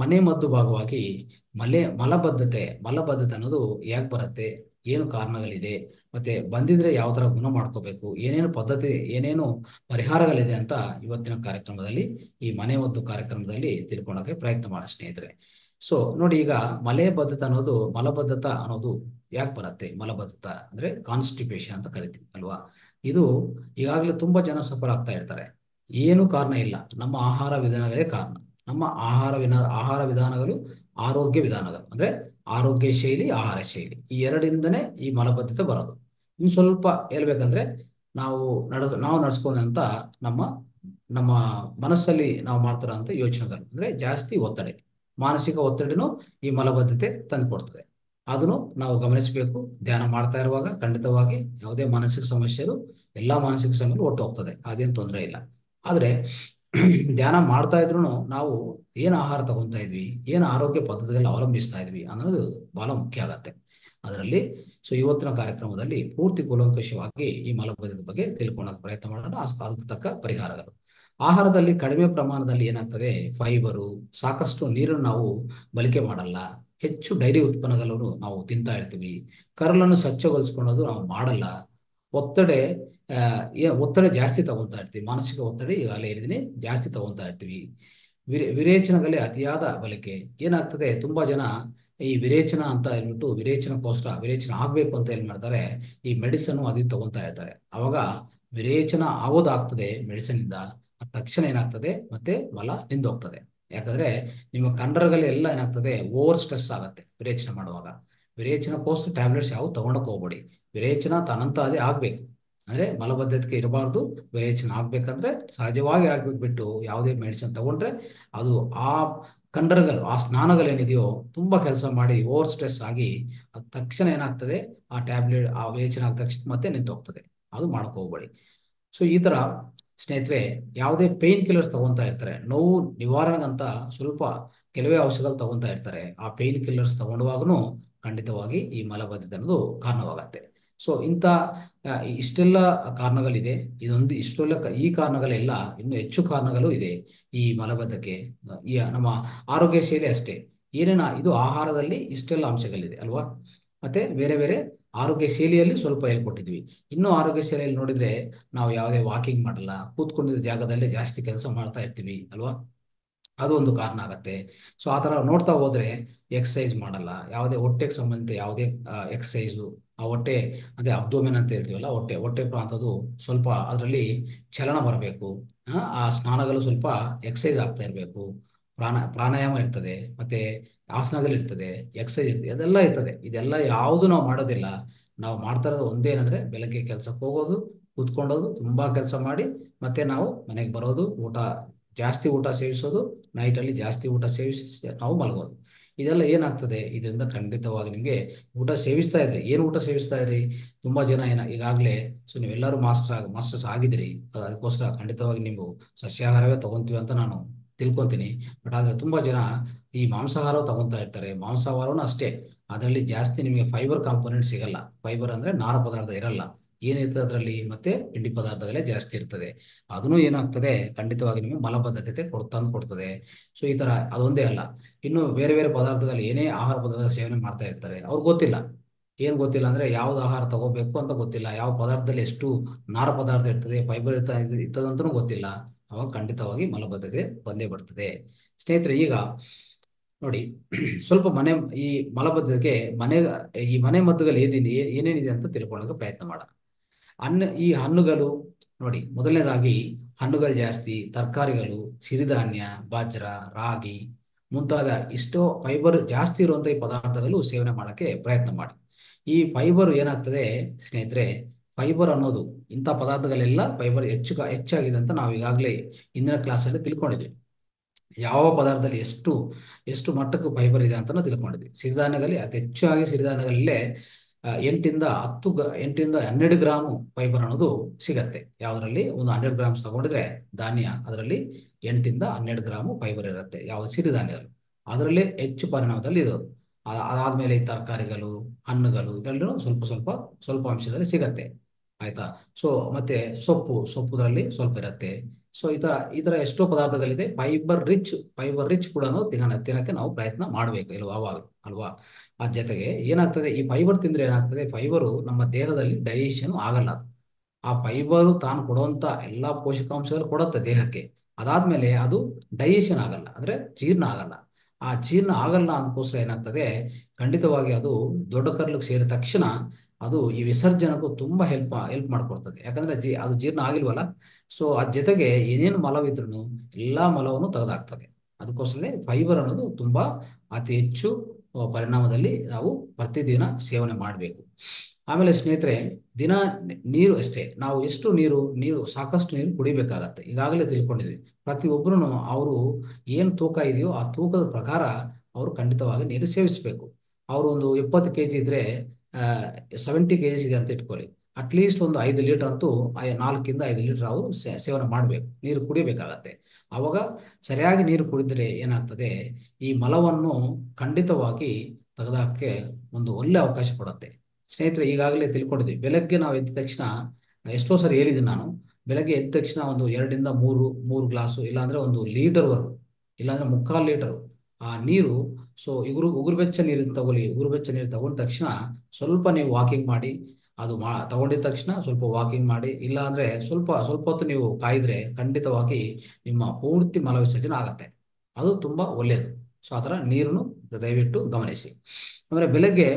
ಮನೆ ಮದ್ದು ಭಾಗವಾಗಿ ಮಲೆ ಮಲಬದ್ಧತೆ ಮಲಬದ್ಧತೆ ಅನ್ನೋದು ಯಾಕೆ ಬರುತ್ತೆ ಏನು ಕಾರಣಗಳಿದೆ ಮತ್ತೆ ಬಂದಿದ್ರೆ ಯಾವ ತರ ಗುಣ ಮಾಡ್ಕೋಬೇಕು ಏನೇನು ಪದ್ಧತಿ ಏನೇನು ಪರಿಹಾರಗಳಿದೆ ಅಂತ ಇವತ್ತಿನ ಕಾರ್ಯಕ್ರಮದಲ್ಲಿ ಈ ಮನೆ ಮದ್ದು ಕಾರ್ಯಕ್ರಮದಲ್ಲಿ ತಿಳ್ಕೊಳಕ್ಕೆ ಪ್ರಯತ್ನ ಮಾಡೋಣ ಸ್ನೇಹಿತರೆ ಸೊ ನೋಡಿ ಈಗ ಮಲೆಬದ್ಧತೆ ಅನ್ನೋದು ಮಲಬದ್ಧತ ಅನ್ನೋದು ಯಾಕೆ ಬರುತ್ತೆ ಮಲಬದ್ಧತ ಅಂದ್ರೆ ಕಾನ್ಸ್ಟಿಪೇಷನ್ ಅಂತ ಕರಿತೀವಿ ಅಲ್ವಾ ಇದು ಈಗಾಗಲೇ ತುಂಬಾ ಜನ ಸಫರ್ ಆಗ್ತಾ ಇರ್ತಾರೆ ಏನು ಕಾರಣ ಇಲ್ಲ ನಮ್ಮ ಆಹಾರ ವಿಧಾನಗಳೇ ಕಾರಣ ನಮ್ಮ ಆಹಾರ ವಿನ ಆಹಾರ ವಿಧಾನಗಳು ಆರೋಗ್ಯ ವಿಧಾನಗಳು ಅಂದ್ರೆ ಆರೋಗ್ಯ ಶೈಲಿ ಆಹಾರ ಶೈಲಿ ಈ ಎರಡಿಂದನೇ ಈ ಮಲಬದ್ಧತೆ ಬರೋದು ಇನ್ನು ಸ್ವಲ್ಪ ಹೇಳ್ಬೇಕಂದ್ರೆ ನಾವು ನಡೆದು ನಾವು ನಡ್ಸ್ಕೊಂಡಂತ ನಮ್ಮ ನಮ್ಮ ಮನಸ್ಸಲ್ಲಿ ನಾವು ಮಾಡ್ತಿರೋಂಥ ಯೋಚನೆಗಳು ಅಂದ್ರೆ ಜಾಸ್ತಿ ಒತ್ತಡ ಮಾನಸಿಕ ಒತ್ತಡನು ಈ ಮಲಬದ್ಧತೆ ತಂದುಕೊಡ್ತದೆ ಅದನ್ನು ನಾವು ಗಮನಿಸಬೇಕು ಧ್ಯಾನ ಮಾಡ್ತಾ ಇರುವಾಗ ಖಂಡಿತವಾಗಿ ಯಾವುದೇ ಮಾನಸಿಕ ಸಮಸ್ಯೆಗಳು ಎಲ್ಲಾ ಮಾನಸಿಕ ಸಮಸ್ಯೆಗಳು ಒಟ್ಟು ಹೋಗ್ತದೆ ಅದೇನು ತೊಂದರೆ ಇಲ್ಲ ಆದ್ರೆ ಧ್ಯಾನ ಮಾಡ್ತಾ ಇದ್ರು ನಾವು ಏನು ಆಹಾರ ತಗೊಂತಾ ಇದ್ವಿ ಏನು ಆರೋಗ್ಯ ಪದ್ಧತಿಗಳು ಅವಲಂಬಿಸ್ತಾ ಇದ್ವಿ ಅನ್ನೋದು ಬಹಳ ಮುಖ್ಯ ಆಗತ್ತೆ ಅದರಲ್ಲಿ ಸೊ ಇವತ್ತಿನ ಕಾರ್ಯಕ್ರಮದಲ್ಲಿ ಪೂರ್ತಿ ಕೂಲಂಕಷವಾಗಿ ಈ ಮಲಬದ್ಧತೆ ಬಗ್ಗೆ ತಿಳ್ಕೊಳ್ಳೋಕೆ ಪ್ರಯತ್ನ ಮಾಡೋಣ ಅಸ್- ಅದಕ್ಕೆ ತಕ್ಕ ಪರಿಹಾರಗಳು ಆಹಾರದಲ್ಲಿ ಕಡಿಮೆ ಪ್ರಮಾಣದಲ್ಲಿ ಏನಾಗ್ತದೆ ಫೈಬರು ಸಾಕಷ್ಟು ನೀರನ್ನು ನಾವು ಬಳಕೆ ಮಾಡಲ್ಲ ಹೆಚ್ಚು ಡೈರಿ ಉತ್ಪನ್ನಗಳನ್ನು ನಾವು ತಿಂತಾ ಇರ್ತೀವಿ ಕರಳನ್ನು ಸ್ವಚ್ಛಗೊಳಿಸ್ಕೊಳ್ಳೋದು ನಾವು ಮಾಡಲ್ಲ ಒತ್ತಡ ಆ, ಏ- ಒತ್ತಡ ಜಾಸ್ತಿ ತಗೊಂತಾ ಇರ್ತೀವಿ ಮಾನಸಿಕ ಒತ್ತಡ ಈಗಾಗಲೇ ಹೇಳಿದೀನಿ ಜಾಸ್ತಿ ತಗೊಂತಾ ಇರ್ತೀವಿ ವಿರೇ ವಿರೇಚನಗಳಲ್ಲಿ ಅತಿಯಾದ ಬಳಕೆ ಏನಾಗ್ತದೆ ತುಂಬಾ ಜನ ಈ ವಿರೇಚನ ಅಂತ ಹೇಳ್ಬಿಟ್ಟು ವಿರೇಚನಕ್ಕೋಸ್ಕರ ವಿರೇಚನ ಆಗ್ಬೇಕು ಅಂತ ಏನ್ ಮಾಡ್ತಾರೆ ಈ ಮೆಡಿಸನ್ ಅದು ಇದು ತಗೊಂತಾ ಇರ್ತಾರೆ ಅವಾಗ ವಿರೇಚನ ಆಗೋದಾಗ್ತದೆ ಮೆಡಿಸಿನ್ ಇಂದ ಅದ್ ತಕ್ಷಣ ಏನಾಗ್ತದೆ ಮತ್ತೆ ಮಲ ನಿಂದೋಗ್ತದೆ ಯಾಕಂದ್ರೆ ನಿಮ್ಮ ಕಂಡರಗಳು ಎಲ್ಲ ಏನಾಗ್ತದೆ ಓವರ್ ಸ್ಟ್ರೆಸ್ ಆಗುತ್ತೆ ವಿರೇಚನ ಮಾಡುವಾಗ ವಿರೇಚನಕ್ಕೋಸ್ಕರ ಟ್ಯಾಬ್ಲೆಟ್ಸ್ ಯಾವ ತಗೊಂಡಕ್ ಹೋಗ್ಬೇಡಿ ವಿರೇಚನ ತನ್ನಂತಾದೇ ಆಗ್ಬೇಕು ಅಂದ್ರೆ ಮಲಬದ್ಧತೆ ಇರಬಾರ್ದು ವಿರೇಚನ ಆಗ್ಬೇಕಂದ್ರೆ ಸಹಜವಾಗಿ ಆಗ್ಬೇಕು ಬಿಟ್ಟು ಯಾವುದೇ ಮೆಡಿಸಿನ್ ತಗೊಂಡ್ರೆ ಅದು ಆ ಕಂಡರಗಳು ಆ ಸ್ನಾನಗಳೇನಿದೆಯೋ ತುಂಬಾ ಕೆಲಸ ಮಾಡಿ ಓವರ್ ಸ್ಟ್ರೆಸ್ ಆಗಿ ಅದ್ ತಕ್ಷಣ ಏನಾಗ್ತದೆ ಆ ಟ್ಯಾಬ್ಲೆಟ್ ಆ ವಿರೇಚನ ಆದ ತಕ್ಷಣ ಮತ್ತೆ ನಿಂತೋಗ್ತದೆ ಅದು ಮಾಡಕ್ ಹೋಗ್ಬೇಡಿ ಸೊ ಈ ತರ ಸ್ನೇಹಿತರೆ ಯಾವುದೇ ಪೇನ್ ಕಿಲ್ಲರ್ಸ್ ತಗೊಂತಾ ಇರ್ತಾರೆ ನೋವು ನಿವಾರಣೆಗಂತ ಸ್ವಲ್ಪ ಕೆಲವೇ ಔಷಧಗಳು ತಗೊಂತಾ ಇರ್ತಾರೆ ಆ ಪೇನ್ ಕಿಲ್ಲರ್ಸ್ ತಗೊಂಡವಾಗನು ಖಂಡಿತವಾಗಿ ಈ ಮಲಬದ್ಧತೆ ಅನ್ನೋದು ಕಾರಣವಾಗತ್ತೆ ಸೊ ಇಂಥ ಆ, ಇಷ್ಟೆಲ್ಲ ಕಾರಣಗಳಿದೆ ಇದೊಂದು ಇಷ್ಟೆಲ್ಲ ಕ- ಈ ಕಾರಣಗಳೆಲ್ಲ ಇನ್ನು ಹೆಚ್ಚು ಕಾರಣಗಳು ಇದೆ ಈ ಮಲಬದ್ಧತೆ ಆ, ಈ ನಮ್ಮ ಆರೋಗ್ಯ ಶೈಲಿ ಅಷ್ಟೇ ಏನೇನ ಇದು ಆಹಾರದಲ್ಲಿ ಇಷ್ಟೆಲ್ಲ ಅಂಶಗಳಿದೆ ಅಲ್ವಾ ಮತ್ತೆ ಬೇರೆ ಬೇರೆ ಆರೋಗ್ಯ ಶೈಲಿಯಲ್ಲಿ ಸ್ವಲ್ಪ ಹೇಳ್ಕೊಟ್ಟಿದ್ವಿ ಇನ್ನು ಆರೋಗ್ಯ ಶೈಲಿಯಲ್ಲಿ ನೋಡಿದ್ರೆ ನಾವು ಯಾವುದೇ ವಾಕಿಂಗ್ ಮಾಡಲ್ಲ ಕೂತ್ಕೊಂಡಿದ್ದ ಜಾಗದಲ್ಲೇ ಜಾಸ್ತಿ ಕೆಲಸ ಮಾಡ್ತಾ ಇರ್ತೀವಿ ಅಲ್ವಾ ಅದು ಒಂದು ಕಾರಣ ಆಗತ್ತೆ ಸೊ ಆ ಥರ ನೋಡ್ತಾ ಹೋದ್ರೆ ಎಕ್ಸಸೈಸ್ ಮಾಡಲ್ಲ ಯಾವುದೇ ಹೊಟ್ಟೆಗೆ ಸಂಬಂಧಿತ ಯಾವುದೇ ಎಕ್ಸಸೈಸು ಆ ಹೊಟ್ಟೆ ಅದೇ ಅಬ್ಡೋಮೆನ್ ಅಂತ ಹೇಳ್ತೀವಲ್ಲ ಹೊಟ್ಟೆ ಹೊಟ್ಟೆ ಪ್ರಾಂತದ್ದು ಸ್ವಲ್ಪ ಅದರಲ್ಲಿ ಚಲನ ಬರಬೇಕು ಆ ಸ್ನಾನಗಳು ಸ್ವಲ್ಪ ಎಕ್ಸಸೈಸ್ ಆಗ್ತಾ ಇರಬೇಕು ಪ್ರಾಣ ಪ್ರಾಣಾಯಾಮ ಇರ್ತದೆ ಮತ್ತೆ ಆಸನಗಳು ಇರ್ತದೆ ಎಕ್ಸಸೈಸ್ ಇರ್ತದೆ ಅದೆಲ್ಲ ಇರ್ತದೆ ಇದೆಲ್ಲ ಯಾವುದು ನಾವು ಮಾಡೋದಿಲ್ಲ ನಾವು ಮಾಡ್ತಾ ಇರೋದು ಒಂದೇನಂದ್ರೆ ಬೆಳಗ್ಗೆ ಕೆಲ್ಸಕ್ಕೆ ಹೋಗೋದು ಕೂತ್ಕೊಳ್ಳೋದು ತುಂಬಾ ಕೆಲಸ ಮಾಡಿ ಮತ್ತೆ ನಾವು ಮನೆಗೆ ಬರೋದು ಊಟ ಜಾಸ್ತಿ ಊಟ ಸೇವಿಸೋದು ನೈಟಲ್ಲಿ ಜಾಸ್ತಿ ಊಟ ಸೇವಿಸಿ ನಾವು ಮಲಗೋದು ಇದೆಲ್ಲ ಏನಾಗ್ತದೆ ಇದರಿಂದ ಖಂಡಿತವಾಗಿ ನಿಮಗೆ ಊಟ ಸೇವಿಸ್ತಾ ಇದ್ರಿ ಏನು ಊಟ ಸೇವಿಸ್ತಾ ಇದ್ರಿ ತುಂಬಾ ಜನ ಏನ ಈಗಾಗಲೇ ಸೊ ನೀವೆಲ್ಲರೂ ಮಾಸ್ಟರ್ ಆಗ ಮಾಸ್ಟರ್ಸ್ ಆಗಿದ್ದೀರಿ ಅದ್- ಅದಕ್ಕೋಸ್ಕರ ಖಂಡಿತವಾಗಿ ನೀವು ಸಸ್ಯಾಹಾರವೇ ತಗೊಂತೀವಿ ಅಂತ ನಾನು ತಿಳ್ಕೊತೀನಿ ಬಟ್ ಆದ್ರೆ ತುಂಬಾ ಜನ ಈ ಮಾಂಸಾಹಾರ ತಗೊಂತಾ ಇರ್ತಾರೆ ಮಾಂಸಾಹಾರವೂ ಅಷ್ಟೇ ಅದರಲ್ಲಿ ಜಾಸ್ತಿ ನಿಮಗೆ ಫೈಬರ್ ಕಾಂಪೊನೆಂಟ್ ಸಿಗಲ್ಲ ಫೈಬರ್ ಅಂದ್ರೆ ನಾರ ಪದಾರ್ಥ ಇರಲ್ಲ ಏನಿರ್ತದೆ ಅದರಲ್ಲಿ ಮತ್ತೆ ತಿಂಡಿ ಪದಾರ್ಥಗಳೇ ಜಾಸ್ತಿ ಇರ್ತದೆ ಅದನ್ನು ಏನಾಗ್ತದೆ ಖಂಡಿತವಾಗಿ ನಿಮಗೆ ಮಲಬದ್ಧತೆ ಕೊಡ್ ತಂದು ಕೊಡ್ತದೆ ಸೊ ಈ ತರ ಅದೊಂದೇ ಅಲ್ಲ ಇನ್ನು ಬೇರೆ ಬೇರೆ ಪದಾರ್ಥಗಳು ಏನೇ ಆಹಾರ ಪದಾರ್ಥ ಸೇವನೆ ಮಾಡ್ತಾ ಇರ್ತಾರೆ ಅವ್ರಿಗೆ ಗೊತ್ತಿಲ್ಲ ಏನ್ ಗೊತ್ತಿಲ್ಲ ಅಂದ್ರೆ ಯಾವ್ದು ಆಹಾರ ತಗೋಬೇಕು ಅಂತ ಗೊತ್ತಿಲ್ಲ ಯಾವ ಪದಾರ್ಥದಲ್ಲಿ ಎಷ್ಟು ನಾರ ಪದಾರ್ಥ ಇರ್ತದೆ ಫೈಬರ್ ಇರ್ತ ಇರ್ತದಂತನೂ ಗೊತ್ತಿಲ್ಲ ಅವಾಗ ಖಂಡಿತವಾಗಿ ಮಲಬದ್ಧತೆ ಬಂದೇ ಬರ್ತದೆ ಸ್ನೇಹಿತರೆ ಈಗ ನೋಡಿ ಸ್ವಲ್ಪ ಮನೆ ಈ ಮಲಬದ್ಧತೆಗೆ ಮನೆ ಈ ಮನೆ ಮದ್ದುಗಳು ಏನಿದೆ ಏ- ಏನೇನಿದೆ ಅಂತ ತಿಳ್ಕೊಳ್ಳೋಕೆ ಪ್ರಯತ್ನ ಮಾಡೋಣ ಹಣ್ಣು ಈ ಹಣ್ಣುಗಳು ನೋಡಿ ಮೊದಲನೇದಾಗಿ ಹಣ್ಣುಗಳು ಜಾಸ್ತಿ ತರಕಾರಿಗಳು ಸಿರಿಧಾನ್ಯ ಬಾಜ್ರ ರಾಗಿ ಮುಂತಾದ ಇಷ್ಟೋ ಫೈಬರ್ ಜಾಸ್ತಿ ಇರುವಂತ ಈ ಪದಾರ್ಥಗಳು ಸೇವನೆ ಮಾಡಕ್ಕೆ ಪ್ರಯತ್ನ ಮಾಡಿ ಈ ಫೈಬರ್ ಏನಾಗ್ತದೆ ಸ್ನೇಹಿತರೆ ಫೈಬರ್ ಅನ್ನೋದು ಇಂಥ ಪದಾರ್ಥಗಳೆಲ್ಲ ಫೈಬರ್ ಹೆಚ್ಚು ಹೆಚ್ಚಾಗಿದೆ ಅಂತ ನಾವು ಈಗಾಗಲೇ ಇಂದಿನ ಕ್ಲಾಸಲ್ಲಿ ತಿಳ್ಕೊಂಡಿದ್ವಿ ಯಾವ ಪದಾರ್ಥದಲ್ಲಿ ಎಷ್ಟು ಎಷ್ಟು ಮಟ್ಟಕ್ಕೆ ಫೈಬರ್ ಇದೆ ಅಂತ ತಿಳ್ಕೊಂಡಿದ್ವಿ ಸಿರಿಧಾನ್ಯಗಳಲ್ಲಿ ಅತಿ ಹೆಚ್ಚಾಗಿ ಸಿರಿಧಾನ್ಯಗಳಲ್ಲೇ ಆ, ಎಂಟಿಂದ ಹತ್ತು ಗ- ಎಂಟರಿಂದ ಹನ್ನೆರಡು ಗ್ರಾಮು ಫೈಬರ್ ಅನ್ನೋದು ಸಿಗತ್ತೆ ಯಾವ್ದ್ರಲ್ಲಿ ಒಂದು ಹನ್ನೆರಡು ಗ್ರಾಮ್ಸ್ ತಗೊಂಡಿದ್ರೆ ಧಾನ್ಯ ಅದರಲ್ಲಿ ಎಂಟಿಂದ ಹನ್ನೆರಡು ಗ್ರಾಮು ಫೈಬರ್ ಇರುತ್ತೆ ಯಾವ ಸಿರಿಧಾನ್ಯಗಳು ಅದರಲ್ಲೇ ಹೆಚ್ಚು ಪರಿಣಾಮದಲ್ಲಿ ಇದು ಆ- ಅದಾದ್ಮೇಲೆ ಈ ತರಕಾರಿಗಳು ಹಣ್ಣುಗಳು ಇದರಲ್ಲೂ ಸ್ವಲ್ಪ ಸ್ವಲ್ಪ ಸ್ವಲ್ಪ ಅಂಶದಲ್ಲಿ ಸಿಗತ್ತೆ ಆಯ್ತಾ ಸೊ ಮತ್ತೆ ಸೊಪ್ಪು ಸೊಪ್ಪುದ್ರಲ್ಲಿ ಸ್ವಲ್ಪ ಇರುತ್ತೆ ಸೊ ಈ ತರ ಈ ತರ ಎಷ್ಟೋ ಪದಾರ್ಥಗಳಿದೆ ಫೈಬರ್ ರಿಚ್ ಫೈಬರ್ ರಿಚ್ ಕೂಡ ತಿನ್ನ ತಿನ್ನಕ್ಕೆ ನಾವು ಪ್ರಯತ್ನ ಮಾಡಬೇಕು ಇಲ್ವಾ ಅವಾಗ ಅಲ್ವಾ ಆ ಜೊತೆಗೆ ಏನಾಗ್ತದೆ ಈ ಫೈಬರ್ ತಿಂದ್ರೆ ಏನಾಗ್ತದೆ ಫೈಬರು ನಮ್ಮ ದೇಹದಲ್ಲಿ ಡೈಜೆಷನ್ ಆಗಲ್ಲ ಅದು ಆ ಫೈಬರು ತಾನು ಕೊಡುವಂತ ಎಲ್ಲಾ ಪೋಷಕಾಂಶಗಳು ಕೊಡುತ್ತೆ ದೇಹಕ್ಕೆ ಅದಾದ್ಮೇಲೆ ಅದು ಡೈಜೆಷನ್ ಆಗಲ್ಲ ಅಂದ್ರೆ ಜೀರ್ಣ ಆಗಲ್ಲ ಆ ಜೀರ್ಣ ಆಗಲ್ಲ ಅದಕ್ಕೋಸ್ಕರ ಏನಾಗ್ತದೆ ಖಂಡಿತವಾಗಿ ಅದು ದೊಡ್ಡ ಕರ್ಲಿಗೆ ಸೇರಿದ ತಕ್ಷಣ ಅದು ಈ ವಿಸರ್ಜನಕ್ಕೂ ತುಂಬಾ ಹೆಲ್ಪ್ ಹೆಲ್ಪ್ ಮಾಡ್ಕೊಡ್ತದೆ ಯಾಕಂದ್ರೆ ಜಿ ಅದು ಜೀರ್ಣ ಆಗಿಲ್ವಲ್ಲ ಸೊ ಅದ್ ಜೊತೆಗೆ ಏನೇನು ಮಲವಿದ್ರು ಎಲ್ಲಾ ಮಲವನ್ನು ತೆಗೆದಾಕ್ತದೆ ಅದಕ್ಕೋಸ್ಕರ ಫೈಬರ್ ಅನ್ನೋದು ತುಂಬಾ ಅತಿ ಹೆಚ್ಚು ಆ, ಪರಿಣಾಮದಲ್ಲಿ ನಾವು ಪ್ರತಿದಿನ ಸೇವನೆ ಮಾಡಬೇಕು ಆಮೇಲೆ ಸ್ನೇಹಿತರೆ ದಿನ ನೀರು ಅಷ್ಟೇ ನಾವು ಎಷ್ಟು ನೀರು ನೀರು ಸಾಕಷ್ಟು ನೀರು ಕುಡಿಬೇಕಾಗತ್ತೆ ಈಗಾಗಲೇ ತಿಳ್ಕೊಂಡಿದ್ವಿ ಪ್ರತಿಯೊಬ್ಬರು ಅವರು ಏನು ತೂಕ ಇದೆಯೋ ಆ ತೂಕದ ಪ್ರಕಾರ ಅವರು ಖಂಡಿತವಾಗಿ ನೀರು ಸೇವಿಸಬೇಕು ಅವರು ಒಂದು ಎಪ್ಪತ್ತು ಕೆ ಜಿ ಇದ್ರೆ ಸೆವೆಂಟಿ ಕೆ ಜಿಸ್ ಇದೆ ಅಂತ ಇಟ್ಕೊಳ್ಳಿ ಅಟ್ಲೀಸ್ಟ್ ಒಂದು ಐದು ಲೀಟರ್ ಅಂತೂ ಐ- ನಾಲ್ಕಿಂದ ಐದು ಲೀಟರ್ ಅವರು ಸೇ- ಸೇವನೆ ಮಾಡಬೇಕು ನೀರು ಕುಡಿಬೇಕಾಗತ್ತೆ ಅವಾಗ ಸರಿಯಾಗಿ ನೀರು ಕುಡಿದ್ರೆ ಏನಾಗ್ತದೆ ಈ ಮಲವನ್ನು ಖಂಡಿತವಾಗಿ ತೆಗೆದಾಕಕ್ಕೆ ಒಂದು ಒಳ್ಳೆ ಅವಕಾಶ ಕೊಡುತ್ತೆ ಸ್ನೇಹಿತರೆ ಈಗಾಗಲೇ ತಿಳ್ಕೊಂಡಿದ್ವಿ ಬೆಳಗ್ಗೆ ನಾವು ಎದ್ದ ತಕ್ಷಣ ಎಷ್ಟೋ ಸರಿ ಹೇಳಿದ್ದೀನಿ ನಾನು ಬೆಳಗ್ಗೆ ಎದ್ದ ತಕ್ಷಣ ಒಂದು ಎರಡರಿಂದ ಮೂರು ಮೂರು ಗ್ಲಾಸು ಇಲ್ಲಾಂದ್ರೆ ಒಂದು ಲೀಟರ್ವರೆಗೂ ಇಲ್ಲಾಂದ್ರೆ ಮುಕ್ಕಾಲು ಲೀಟರ್ ಆ ನೀರು ಸೊ ಉಗುರು ಉಗುರು ಬೆಚ್ಚ ನೀರು ತಗೊಳ್ಳಿ ಉಗುರು ಬೆಚ್ಚ ನೀರು ತಗೊಂಡ ತಕ್ಷಣ ಸ್ವಲ್ಪ ನೀವು ವಾಕಿಂಗ್ ಮಾಡಿ ಅದು ಮಾ ತಗೊಂಡಿದ ತಕ್ಷಣ ಸ್ವಲ್ಪ ವಾಕಿಂಗ್ ಮಾಡಿ ಇಲ್ಲ ಅಂದ್ರೆ ಸ್ವಲ್ಪ ಸ್ವಲ್ಪ ಹೊತ್ತು ನೀವು ಕಾಯಿದ್ರೆ ಖಂಡಿತವಾಗಿ ನಿಮ್ಮ ಪೂರ್ತಿ ಮಲ ವಿಸರ್ಜನೆ ಆಗತ್ತೆ ಅದು ತುಂಬಾ ಒಳ್ಳೆಯದು ಸೊ ಆ ಥರ ನೀರನ್ನು ದಯವಿಟ್ಟು ಗಮನಿಸಿ ಅಂದ್ರೆ ಬೆಳಗ್ಗೆ